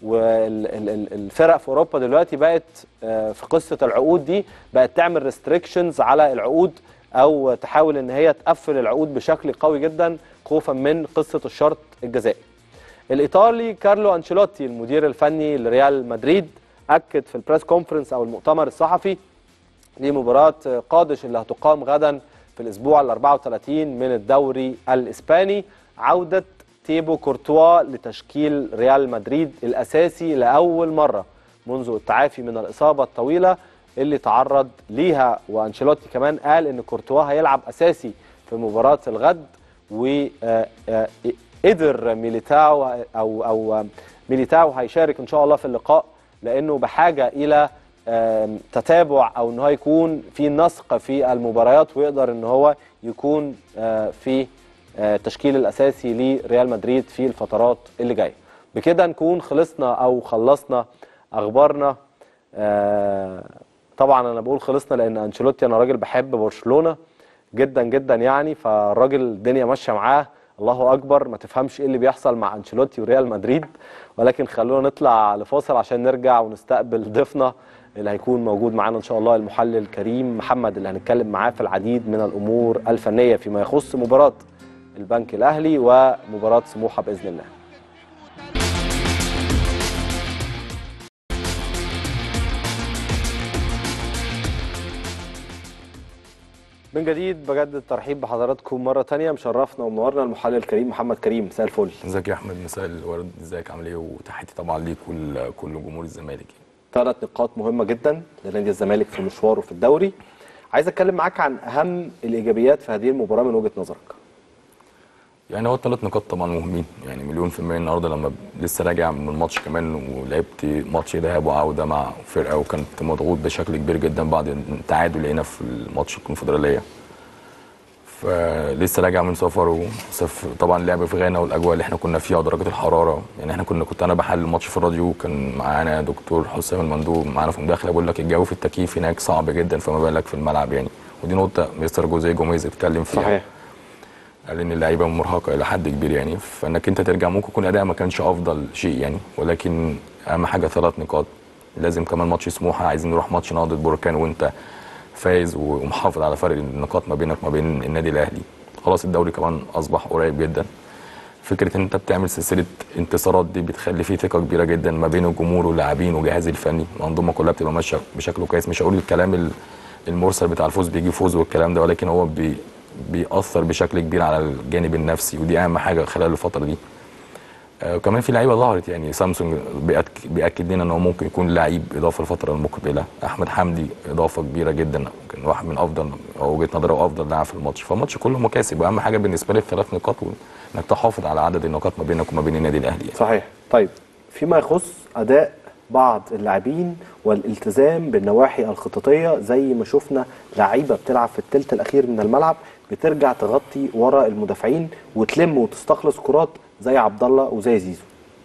والفرق في اوروبا دلوقتي بقت في قصه العقود دي بقت تعمل ريستريكشنز على العقود او تحاول ان هي تقفل العقود بشكل قوي جدا خوفا من قصه الشرط الجزائي. الايطالي كارلو انشيلوتي المدير الفني لريال مدريد اكد في البريس كونفرنس او المؤتمر الصحفي لمباراه قادش اللي هتقام غدا في الاسبوع ال 34 من الدوري الاسباني عوده تيبو كورتوا لتشكيل ريال مدريد الاساسي لاول مره منذ التعافي من الاصابه الطويله اللي تعرض ليها وانشيلوتي كمان قال ان كورتوا هيلعب اساسي في مباراه الغد وقدر ميليتاو او او ميليتاو هيشارك ان شاء الله في اللقاء لانه بحاجه الى تتابع او ان هو يكون في نسق في المباريات ويقدر ان هو يكون في آه، التشكيل الاساسي لريال مدريد في الفترات اللي جايه بكده نكون خلصنا او خلصنا اخبارنا آه، طبعا انا بقول خلصنا لان انشيلوتي انا راجل بحب برشلونه جدا جدا يعني فالراجل الدنيا ماشيه معاه الله اكبر ما تفهمش ايه اللي بيحصل مع انشيلوتي وريال مدريد ولكن خلونا نطلع لفاصل عشان نرجع ونستقبل ضيفنا اللي هيكون موجود معانا ان شاء الله المحلل كريم محمد اللي هنتكلم معاه في العديد من الامور الفنيه فيما يخص مباراه البنك الاهلي ومباراه سموحه باذن الله من جديد بجدد الترحيب بحضراتكم مره تانية مشرفنا ومنورنا المحلل الكريم محمد كريم مساء الفل ازيك يا احمد مساء الورد ازيك عامل ايه وتحياتي طبعا ليك ولكل جمهور الزمالك ثلاث نقاط مهمه جدا لنادي الزمالك في مشواره في الدوري عايز اتكلم معاك عن اهم الايجابيات في هذه المباراه من وجهه نظرك يعني هو الثلاث نقاط طبعا مهمين يعني مليون في المية النهارده لما لسه راجع من الماتش كمان ولعبت ماتش ذهاب وعودة مع فرقة وكنت مضغوط بشكل كبير جدا بعد التعادل هنا في الماتش الكونفدرالية فلسه راجع من سفر وسف طبعا لعب في غانا والاجواء اللي احنا كنا فيها ودرجه الحراره يعني احنا كنا كنت انا بحلل الماتش في الراديو كان معانا دكتور حسام المندوب معانا في مداخله بيقول لك الجو في التكييف هناك صعب جدا فما بالك في الملعب يعني ودي نقطه مستر جوزيه جوميز اتكلم فيها صحيح قال ان اللعيبه مرهقه الى حد كبير يعني فانك انت ترجع ممكن يكون اداء ما كانش افضل شيء يعني ولكن اهم حاجه ثلاث نقاط لازم كمان ماتش سموحه عايزين نروح ماتش نهضه بركان وانت فايز ومحافظ على فرق النقاط ما بينك وما بين النادي الاهلي خلاص الدوري كمان اصبح قريب جدا فكره ان انت بتعمل سلسله انتصارات دي بتخلي فيه ثقه كبيره جدا ما بين الجمهور واللاعبين والجهاز الفني المنظومه كلها بتبقى ماشيه بشكل كويس مش هقول الكلام ال- المرسل بتاع الفوز بيجي فوز والكلام ده ولكن هو بي بيأثر بشكل كبير على الجانب النفسي ودي اهم حاجه خلال الفتره دي آه، وكمان في لعيبه ظهرت يعني سامسونج بيأك- بياكد لنا ان هو ممكن يكون لعيب اضافه الفتره المقبله احمد حمدي اضافه كبيره جدا كان واحد من افضل او وجهه نظري افضل لاعب في الماتش فالماتش كله مكاسب واهم حاجه بالنسبه لي الثلاث نقاط انك تحافظ على عدد النقاط ما بينك وما بين النادي الاهلي يعني. صحيح طيب فيما يخص اداء بعض اللاعبين والالتزام بالنواحي الخططيه زي ما شفنا لعيبه بتلعب في الثلث الاخير من الملعب بترجع تغطي ورا المدافعين وتلم وتستخلص كرات زي عبد الله وزي زيزو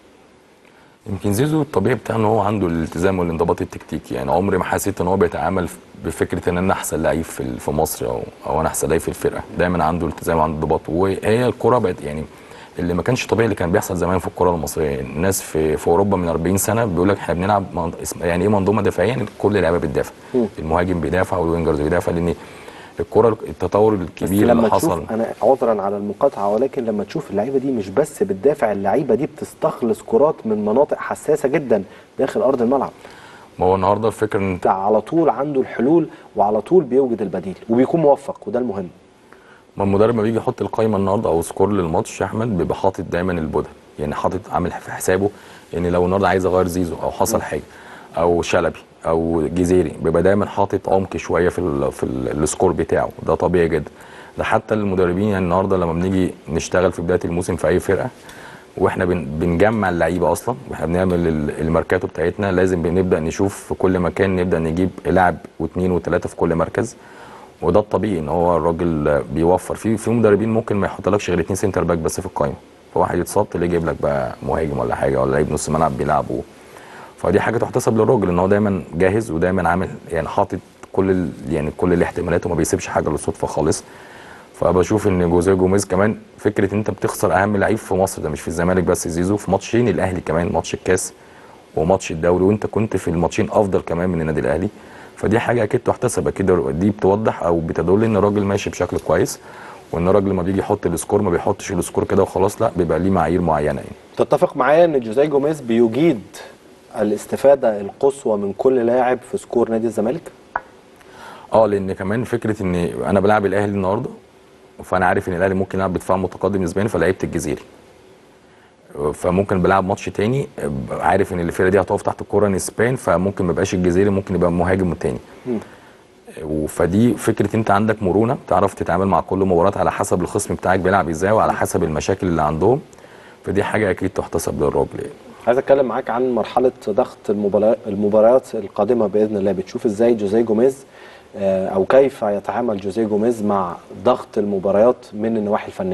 يمكن زيزو الطبيعي بتاعه ان هو عنده الالتزام والانضباط التكتيكي يعني عمري ما حسيت ان هو بيتعامل بفكره ان انا احسن لعيب في في مصر او او انا احسن لعيب في الفرقه دايما عنده التزام وعنده انضباط وهي الكره بقت يعني اللي ما كانش طبيعي اللي كان بيحصل زمان في الكره المصريه الناس في في اوروبا من 40 سنه بيقول لك احنا بنلعب من- اسم- يعني ايه منظومه دفاعيه يعني كل اللعيبه بتدافع المهاجم بيدافع والوينجرز بيدافع لان الكره التطور بس الكبير لما اللي تشوف حصل انا عذرا على المقاطعه ولكن لما تشوف اللعيبه دي مش بس بتدافع اللعيبه دي بتستخلص كرات من مناطق حساسه جدا داخل ارض الملعب ما هو النهارده الفكره ان بتاع على طول عنده الحلول وعلى طول بيوجد البديل وبيكون موفق وده المهم ما المدرب ما بيجي يحط القايمه النهارده او سكور للماتش يا احمد بيبقى حاطط دايما البودة يعني حاطط عامل في حسابه ان لو النهارده عايز اغير زيزو او حصل حاجه او شلبي او جزيري بيبقى دايما حاطط عمق شويه في ال في ال السكور بتاعه ده طبيعي جدا ده حتى المدربين يعني النهارده لما بنيجي نشتغل في بدايه الموسم في اي فرقه واحنا بن بنجمع اللعيبه اصلا واحنا بنعمل ال- الماركاتو بتاعتنا لازم بنبدا نشوف في كل مكان نبدا نجيب لاعب واثنين وثلاثه في كل مركز وده الطبيعي ان هو الراجل بيوفر في في مدربين ممكن ما يحطلكش غير اتنين سنتر باك بس في القايمه فواحد يتصاب تلاقيه جايب لك بقى مهاجم ولا حاجه ولا لعيب نص ملعب بيلعبوا فدي حاجه تحتسب للراجل ان هو دايما جاهز ودايما عامل يعني حاطط كل ال- يعني كل الاحتمالات وما بيسيبش حاجه للصدفه خالص فبشوف ان جوزيه جوميز كمان فكره ان انت بتخسر اهم لعيب في مصر ده مش في الزمالك بس زيزو في ماتشين الاهلي كمان ماتش الكاس وماتش الدوري وانت كنت في الماتشين افضل كمان من النادي الاهلي فدي حاجه اكيد تحتسب اكيد دي بتوضح او بتدل ان الراجل ماشي بشكل كويس وان الراجل لما بيجي يحط السكور ما بيحطش السكور كده وخلاص لا بيبقى ليه معايير معينه يعني تتفق معايا ان جوزيه جوميز بيجيد الاستفاده القصوى من كل لاعب في سكور نادي الزمالك اه لان كمان فكره ان انا بلعب الاهلي النهارده فانا عارف ان الاهلي ممكن يلعب بدفاع متقدم اسباني فلعبت الجزيري فممكن بلعب ماتش تاني عارف ان الفرقه دي هتقف تحت الكوره نسبان فممكن ما يبقاش الجزيري ممكن يبقى مهاجم تاني فدي فكره انت عندك مرونه تعرف تتعامل مع كل مباراه على حسب الخصم بتاعك بيلعب ازاي وعلى حسب المشاكل اللي عندهم فدي حاجه اكيد تحتسب للراجل يعني. عايز اتكلم معاك عن مرحله ضغط المبارا- المباريات القادمه باذن الله بتشوف ازاي جوزيه جوميز آه، او كيف يتعامل جوزيه جوميز مع ضغط المباريات من النواحي الفنيه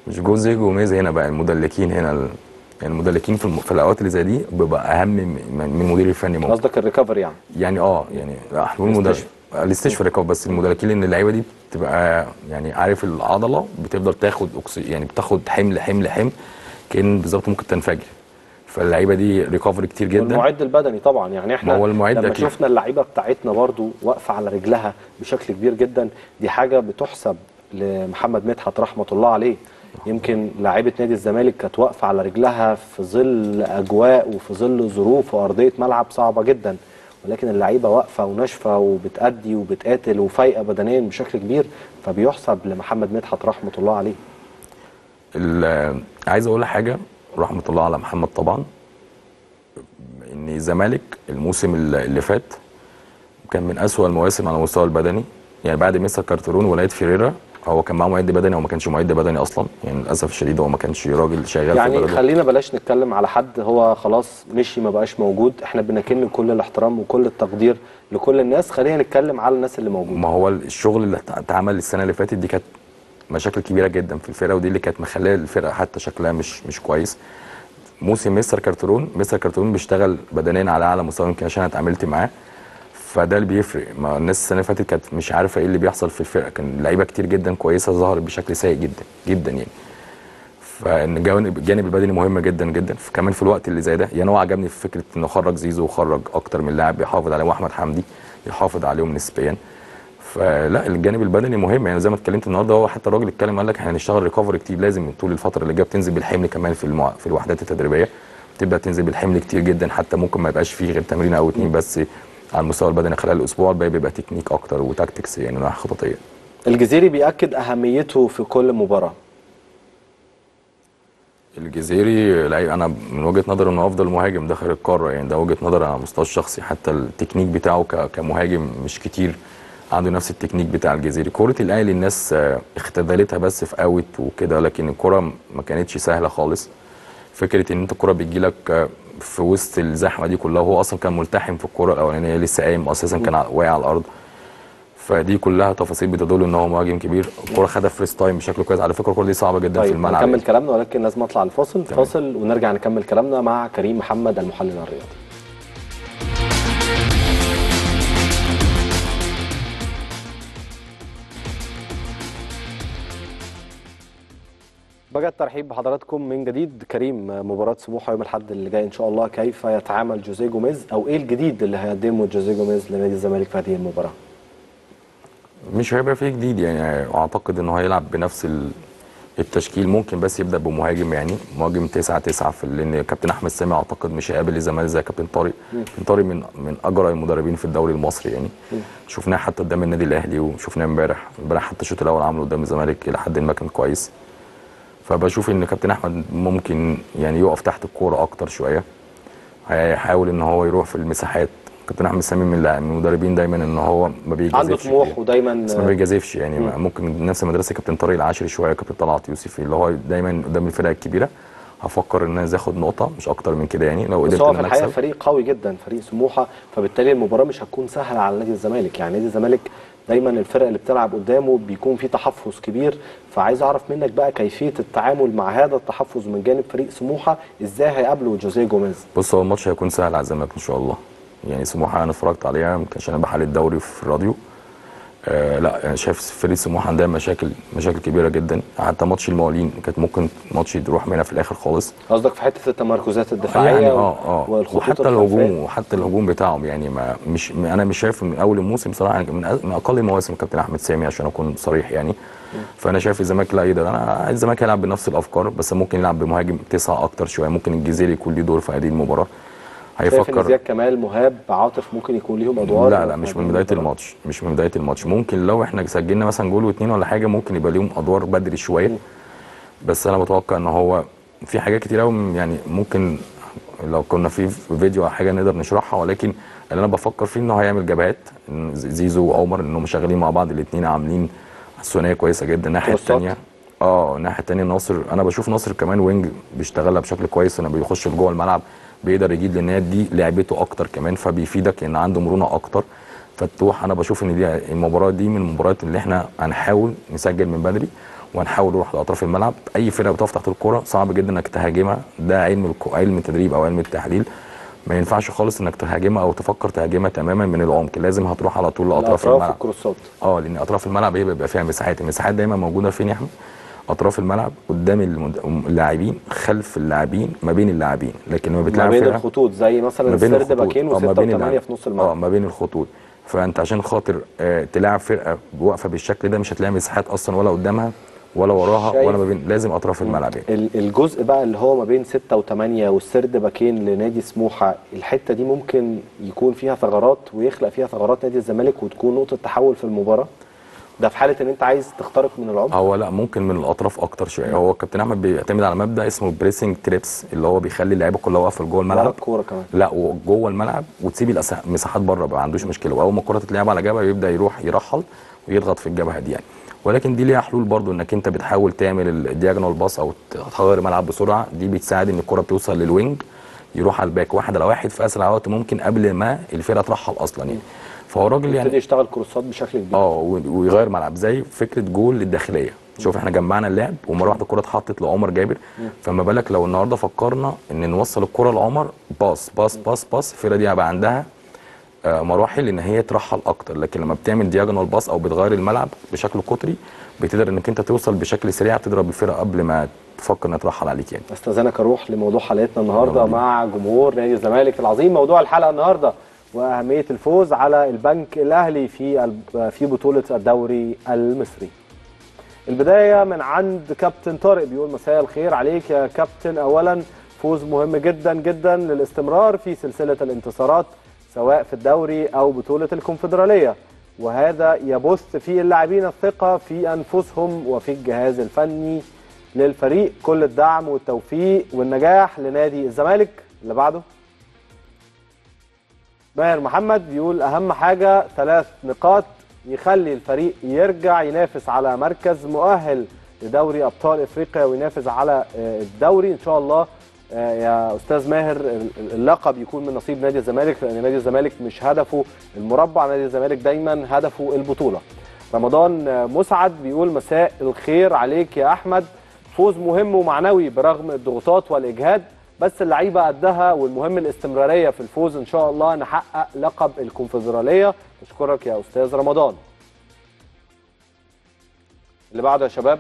مش جوزي جوميز هنا بقى المدلكين هنا ال- يعني المدلكين في, الم... في الاوقات اللي زي دي بيبقى اهم من من المدير الفني ممكن قصدك الريكفري يعني يعني اه يعني لا حلول مدرب الاستشفاء. الاستشفاء ريكفري بس المدركين ان اللعيبه دي بتبقى يعني عارف العضله بتفضل تاخد أكسي يعني بتاخد حمل حمل حمل كان بالظبط ممكن تنفجر فاللعيبه دي ريكفري كتير جدا والمعد البدني طبعا يعني احنا ما هو المعد لما أكيد. شفنا اللعيبه بتاعتنا برضو واقفه على رجلها بشكل كبير جدا دي حاجه بتحسب لمحمد مدحت رحمه الله عليه يمكن لاعيبه نادي الزمالك كانت واقفه على رجلها في ظل اجواء وفي ظل ظروف وارضيه ملعب صعبه جدا ولكن اللعيبه واقفه وناشفه وبتأدي وبتقاتل وفايقه بدنيا بشكل كبير فبيحسب لمحمد مدحت رحمه الله عليه ال- عايز اقول حاجه رحمه الله على محمد طبعا ان الزمالك الموسم اللي اللي فات كان من أسوأ المواسم على المستوى البدني يعني بعد ميسا كارترون ولاد فيريرا هو كان معاه معد بدني او ما كانش معد بدني اصلا يعني للاسف الشديد هو ما كانش راجل شغال في يعني بلده خلينا بلاش نتكلم على حد هو خلاص مشي ما بقاش موجود احنا بنكن كل الاحترام وكل التقدير لكل الناس خلينا نتكلم على الناس اللي موجوده ما هو الشغل اللي اتعمل السنه اللي فاتت دي كانت مشاكل كبيره جدا في الفرقه ودي اللي كانت مخليه الفرقه حتى شكلها مش مش كويس موسم مستر كارترون مستر كارترون بيشتغل بدنيا على اعلى مستوى يمكن عشان أنا اتعاملت معاه فده اللي بيفرق ما الناس السنه اللي فاتت كانت مش عارفه ايه اللي بيحصل في الفرقه كان لعيبه كتير جدا كويسه ظهرت بشكل سيء جدا جدا يعني فان الجوانب الجانب البدني مهم جدا جدا كمان في الوقت اللي زي ده يعني هو عجبني في فكره انه خرج زيزو وخرج اكتر من لاعب يحافظ عليه واحمد حمدي يحافظ عليهم نسبيا فلا الجانب البدني مهم يعني زي ما اتكلمت النهارده هو حتى الراجل اتكلم قال لك احنا هنشتغل ريكفري كتير لازم طول الفتره اللي جايه بتنزل بالحمل كمان في المع... في الوحدات التدريبيه تبدا تنزل بالحمل كتير جدا حتى ممكن ما يبقاش فيه غير تمرين او اتنين بس على المستوى البدني خلال الاسبوع الباقي بيبقى تكنيك اكتر وتاكتكس يعني نواحي خططيه الجزيري بيأكد أهميته في كل مباراة الجزيري لعيب انا من وجهه نظري انه افضل مهاجم داخل القاره يعني ده وجهه نظري على المستوى الشخصي حتى التكنيك بتاعه ك- كمهاجم مش كتير عنده نفس التكنيك بتاع الجزيري كرة الاهلي الناس آه، اختذلتها بس في اوت وكده لكن الكرة ما كانتش سهله خالص فكره ان انت الكرة بتجيلك آه، في وسط الزحمه دي كلها وهو اصلا كان ملتحم في الكرة الاولانيه لسه قايم اساسا كان ع- واقع على الارض فدي كلها تفاصيل بتدل ان هو مهاجم كبير الكرة خدها فريس تايم بشكل كويس على فكره الكرة دي صعبه جدا في طيب الملعب نكمل يعني. كلامنا ولكن لازم أطلع الفاصل تمام. فاصل ونرجع نكمل كلامنا مع كريم محمد المحلل الرياضي بقى الترحيب بحضراتكم من جديد كريم مباراة سموحة يوم الأحد اللي جاي إن شاء الله كيف يتعامل جوزيه جوميز أو إيه الجديد اللي هيقدمه جوزيه جوميز لنادي الزمالك في هذه المباراة؟ مش هيبقى فيه جديد يعني اعتقد انه هيلعب بنفس ال- التشكيل ممكن بس يبدا بمهاجم يعني مهاجم 9 9 في لان كابتن احمد سامي اعتقد مش هيقابل الزمالك زي كابتن طارق كابتن طارق من من اجرى المدربين في الدوري المصري يعني شفناه حتى قدام النادي الاهلي وشفناه امبارح امبارح حتى الشوط الاول عمله قدام الزمالك الى حد ما كان كويس فبشوف ان كابتن احمد ممكن يعني يقف تحت الكوره اكتر شويه هيحاول ان هو يروح في المساحات كابتن احمد سامي من اللاعب- من المدربين دايما ان هو ما بيجازفش عنده طموح كتير. ودايما بس ما بيجازفش يعني ممكن نفس مدرسه كابتن طارق العاشري شويه كابتن طلعت يوسفي اللي هو دايما قدام الفرق الكبيره هفكر ان انا عايز اخد نقطه مش اكتر من كده يعني لو بس قدرت هو ان في انا الحقيقه اكسب فريق قوي جدا فريق سموحه فبالتالي المباراه مش هتكون سهله على نادي الزمالك يعني نادي الزمالك دايما الفرق اللي بتلعب قدامه بيكون في تحفظ كبير فعايز اعرف منك بقى كيفيه التعامل مع هذا التحفظ من جانب فريق سموحه ازاي هيقابله جوزيه جوميز بص هو الماتش هيكون سهل على الزمالك ان شاء الله يعني سموحه انا اتفرجت عليها يمكن عشان انا بحلل الدوري في الراديو آه لا انا شايف فريق سموحه عندها مشاكل مشاكل كبيره جدا حتى ماتش المقاولين كانت ممكن ماتش يروح منها في الاخر خالص قصدك في حته التمركزات الدفاعيه يعني اه اه والخطوط وحتى الخلفية؟ الهجوم وحتى الهجوم بتاعهم يعني ما مش انا مش شايف من اول الموسم صراحه يعني من, أ- من اقل المواسم كابتن احمد سامي عشان اكون صريح يعني فانا شايف الزمالك لا يقدر انا عايز الزمالك يلعب بنفس الافكار بس ممكن يلعب بمهاجم تسعه اكتر شويه ممكن الجزيري يكون ليه دور في هذه المباراه شايف ان هيفكر زياد كمال مهاب عاطف ممكن يكون ليهم ادوار لا لا في مش هذه من بدايه المباراة؟ الماتش مش من بدايه الماتش ممكن لو احنا سجلنا مثلا جول واتنين ولا حاجه ممكن يبقى ليهم ادوار بدري شويه بس انا بتوقع ان هو في حاجات كتير قوي يعني ممكن لو كنا في فيديو او حاجه نقدر نشرحها ولكن اللي انا بفكر فيه انه هيعمل جبهات إن زيزو وعمر انهم شغالين مع بعض الاثنين عاملين ثنائيه كويسه جدا الناحيه كروسات. الثانيه اه الناحيه الثانيه ناصر انا بشوف ناصر كمان وينج بيشتغلها بشكل كويس انه بيخش جوه الملعب بيقدر يجيد لان هي دي لعبته اكتر كمان فبيفيدك ان عنده مرونه اكتر فتوح انا بشوف ان دي المباراه دي من المباريات اللي احنا هنحاول نسجل من بدري وهنحاول نروح لاطراف الملعب اي فرقه بتقف تحت الكوره صعب جدا انك تهاجمها ده علم الكو... علم التدريب او علم التحليل ما ينفعش خالص انك تهاجمها او تفكر تهاجمها تماما من العمق لازم هتروح على طول لاطراف الاطراف الملعب والكروسات اه لان اطراف الملعب هي بيبقى فيها مساحات المساحات دايما موجوده فين يا احمد اطراف الملعب قدام المد- اللاعبين خلف اللاعبين ما بين اللاعبين لكن لما ما بتلعب بين فرقه الخطوط زي مثلا ما بين السرد الخطوط باكين آه، ما وستة بين وثمانية اللعب. في نص اه الملعب ما بين الخطوط فانت عشان خاطر آه تلاعب فرقه واقفه بالشكل ده مش هتلاقي مساحات اصلا ولا قدامها ولا وراها شايف؟ ولا ما بين لازم اطراف الملعب يعني. ال- الجزء بقى اللي هو ما بين ستة وثمانية والسرد باكين لنادي سموحة الحتة دي ممكن يكون فيها ثغرات ويخلق فيها ثغرات نادي الزمالك وتكون نقطة تحول في المباراة ده في حالة ان انت عايز تخترق من العمق هو لا ممكن من الاطراف اكتر شويه هو كابتن احمد بيعتمد على مبدا اسمه بريسنج تريبس اللي هو بيخلي اللعيبه كلها واقفه جوه ورا الملعب الكورة كمان لا وجوه الملعب وتسيب الأس- المساحات بره ما عندوش مشكله واول ما الكره تتلعب على جبهه يبدا يروح يرحل ويضغط في الجبهه دي يعني ولكن دي ليها حلول برضو انك انت بتحاول تعمل الدياجونال باص او تغير الملعب بسرعه دي بتساعد ان الكره بتوصل للوينج يروح على الباك واحد على واحد في اسرع وقت ممكن قبل ما الفرقه ترحل اصلا يعني فهو راجل يعني يبتدي يشتغل كروسات بشكل كبير اه و- ويغير ملعب زي فكره جول للداخليه شوف احنا جمعنا اللعب ومره واحده الكره اتحطت لعمر جابر فما بالك لو النهارده فكرنا ان نوصل الكره لعمر باص باص باص باص الفرقه دي هيبقى عندها آه، مراحل ان هي ترحل اكتر لكن لما بتعمل دياجونال باص او بتغير الملعب بشكل قطري بتقدر انك انت توصل بشكل سريع تضرب الفرقه قبل ما تفكر انها ترحل عليك يعني استاذنك اروح لموضوع حلقتنا النهارده يلا بينا. مع جمهور نادي الزمالك العظيم موضوع الحلقه النهارده واهميه الفوز على البنك الاهلي في الب- في بطوله الدوري المصري. البدايه من عند كابتن طارق بيقول مساء الخير عليك يا كابتن اولا فوز مهم جدا جدا للاستمرار في سلسله الانتصارات سواء في الدوري او بطوله الكونفدراليه وهذا يبث في اللاعبين الثقه في انفسهم وفي الجهاز الفني للفريق كل الدعم والتوفيق والنجاح لنادي الزمالك اللي بعده ماهر محمد بيقول اهم حاجه ثلاث نقاط يخلي الفريق يرجع ينافس على مركز مؤهل لدوري ابطال افريقيا وينافس على آه، الدوري ان شاء الله آه، يا استاذ ماهر ال- اللقب يكون من نصيب نادي الزمالك لان نادي الزمالك مش هدفه المربع نادي الزمالك دايما هدفه البطوله رمضان آه، مسعد بيقول مساء الخير عليك يا احمد فوز مهم ومعنوي برغم الضغوطات والاجهاد بس اللعيبه قدها والمهم الاستمراريه في الفوز ان شاء الله نحقق لقب الكونفدراليه اشكرك يا استاذ رمضان اللي بعده يا شباب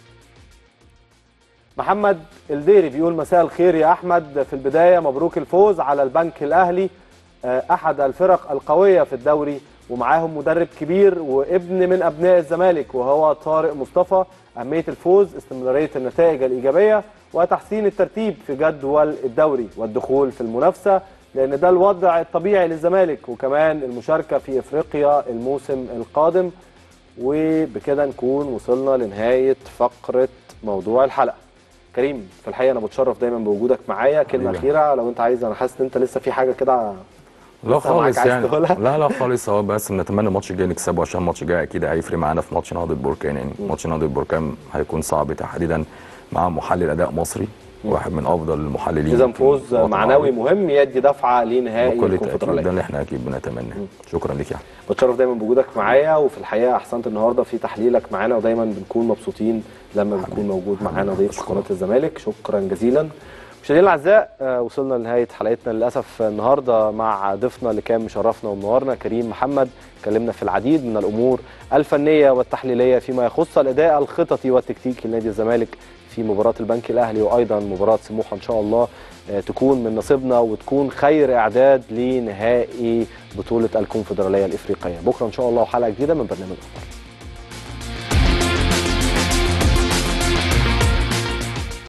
محمد الديري بيقول مساء الخير يا احمد في البدايه مبروك الفوز على البنك الاهلي آه، احد الفرق القويه في الدوري ومعاهم مدرب كبير وابن من ابناء الزمالك وهو طارق مصطفى اهميه الفوز استمراريه النتائج الايجابيه وتحسين الترتيب في جدول الدوري والدخول في المنافسه لان ده الوضع الطبيعي للزمالك وكمان المشاركه في افريقيا الموسم القادم وبكده نكون وصلنا لنهايه فقره موضوع الحلقه كريم في الحقيقه انا بتشرف دايما بوجودك معايا كلمه حبيبي. اخيره لو انت عايز انا حاسس ان انت لسه في حاجه كده لا لسه معاك خالص عايز يعني تقولها؟ لا لا خالص هو بس نتمنى الماتش الجاي نكسبه عشان الماتش الجاي اكيد هيفرق معانا في ماتش نهضه بركان يعني ماتش نهضه بركان هيكون صعب تحديدا مع محلل اداء مصري واحد من افضل المحللين اذا في فوز الوطن معنوي العربي. مهم يدي دفعه لنهائي بكل تاكيد ده الكونفدراليه اللي احنا اكيد بنتمناه شكرا لك يا أحمد. بتشرف دايما بوجودك معايا وفي الحقيقه احسنت النهارده في تحليلك معانا ودايما بنكون مبسوطين لما بتكون موجود معانا ضيف في قناه الزمالك شكرا جزيلا مشاهدينا الاعزاء آه، وصلنا لنهايه حلقتنا للاسف النهارده مع ضيفنا اللي كان مشرفنا ومنورنا كريم محمد اتكلمنا في العديد من الامور الفنيه والتحليليه فيما يخص الاداء الخططي والتكتيكي لنادي الزمالك في مباراه البنك الاهلي وايضا مباراه سموحه ان شاء الله آه، تكون من نصيبنا وتكون خير اعداد لنهائي بطوله الكونفدراليه الافريقيه بكره ان شاء الله حلقه جديده من برنامج اخبار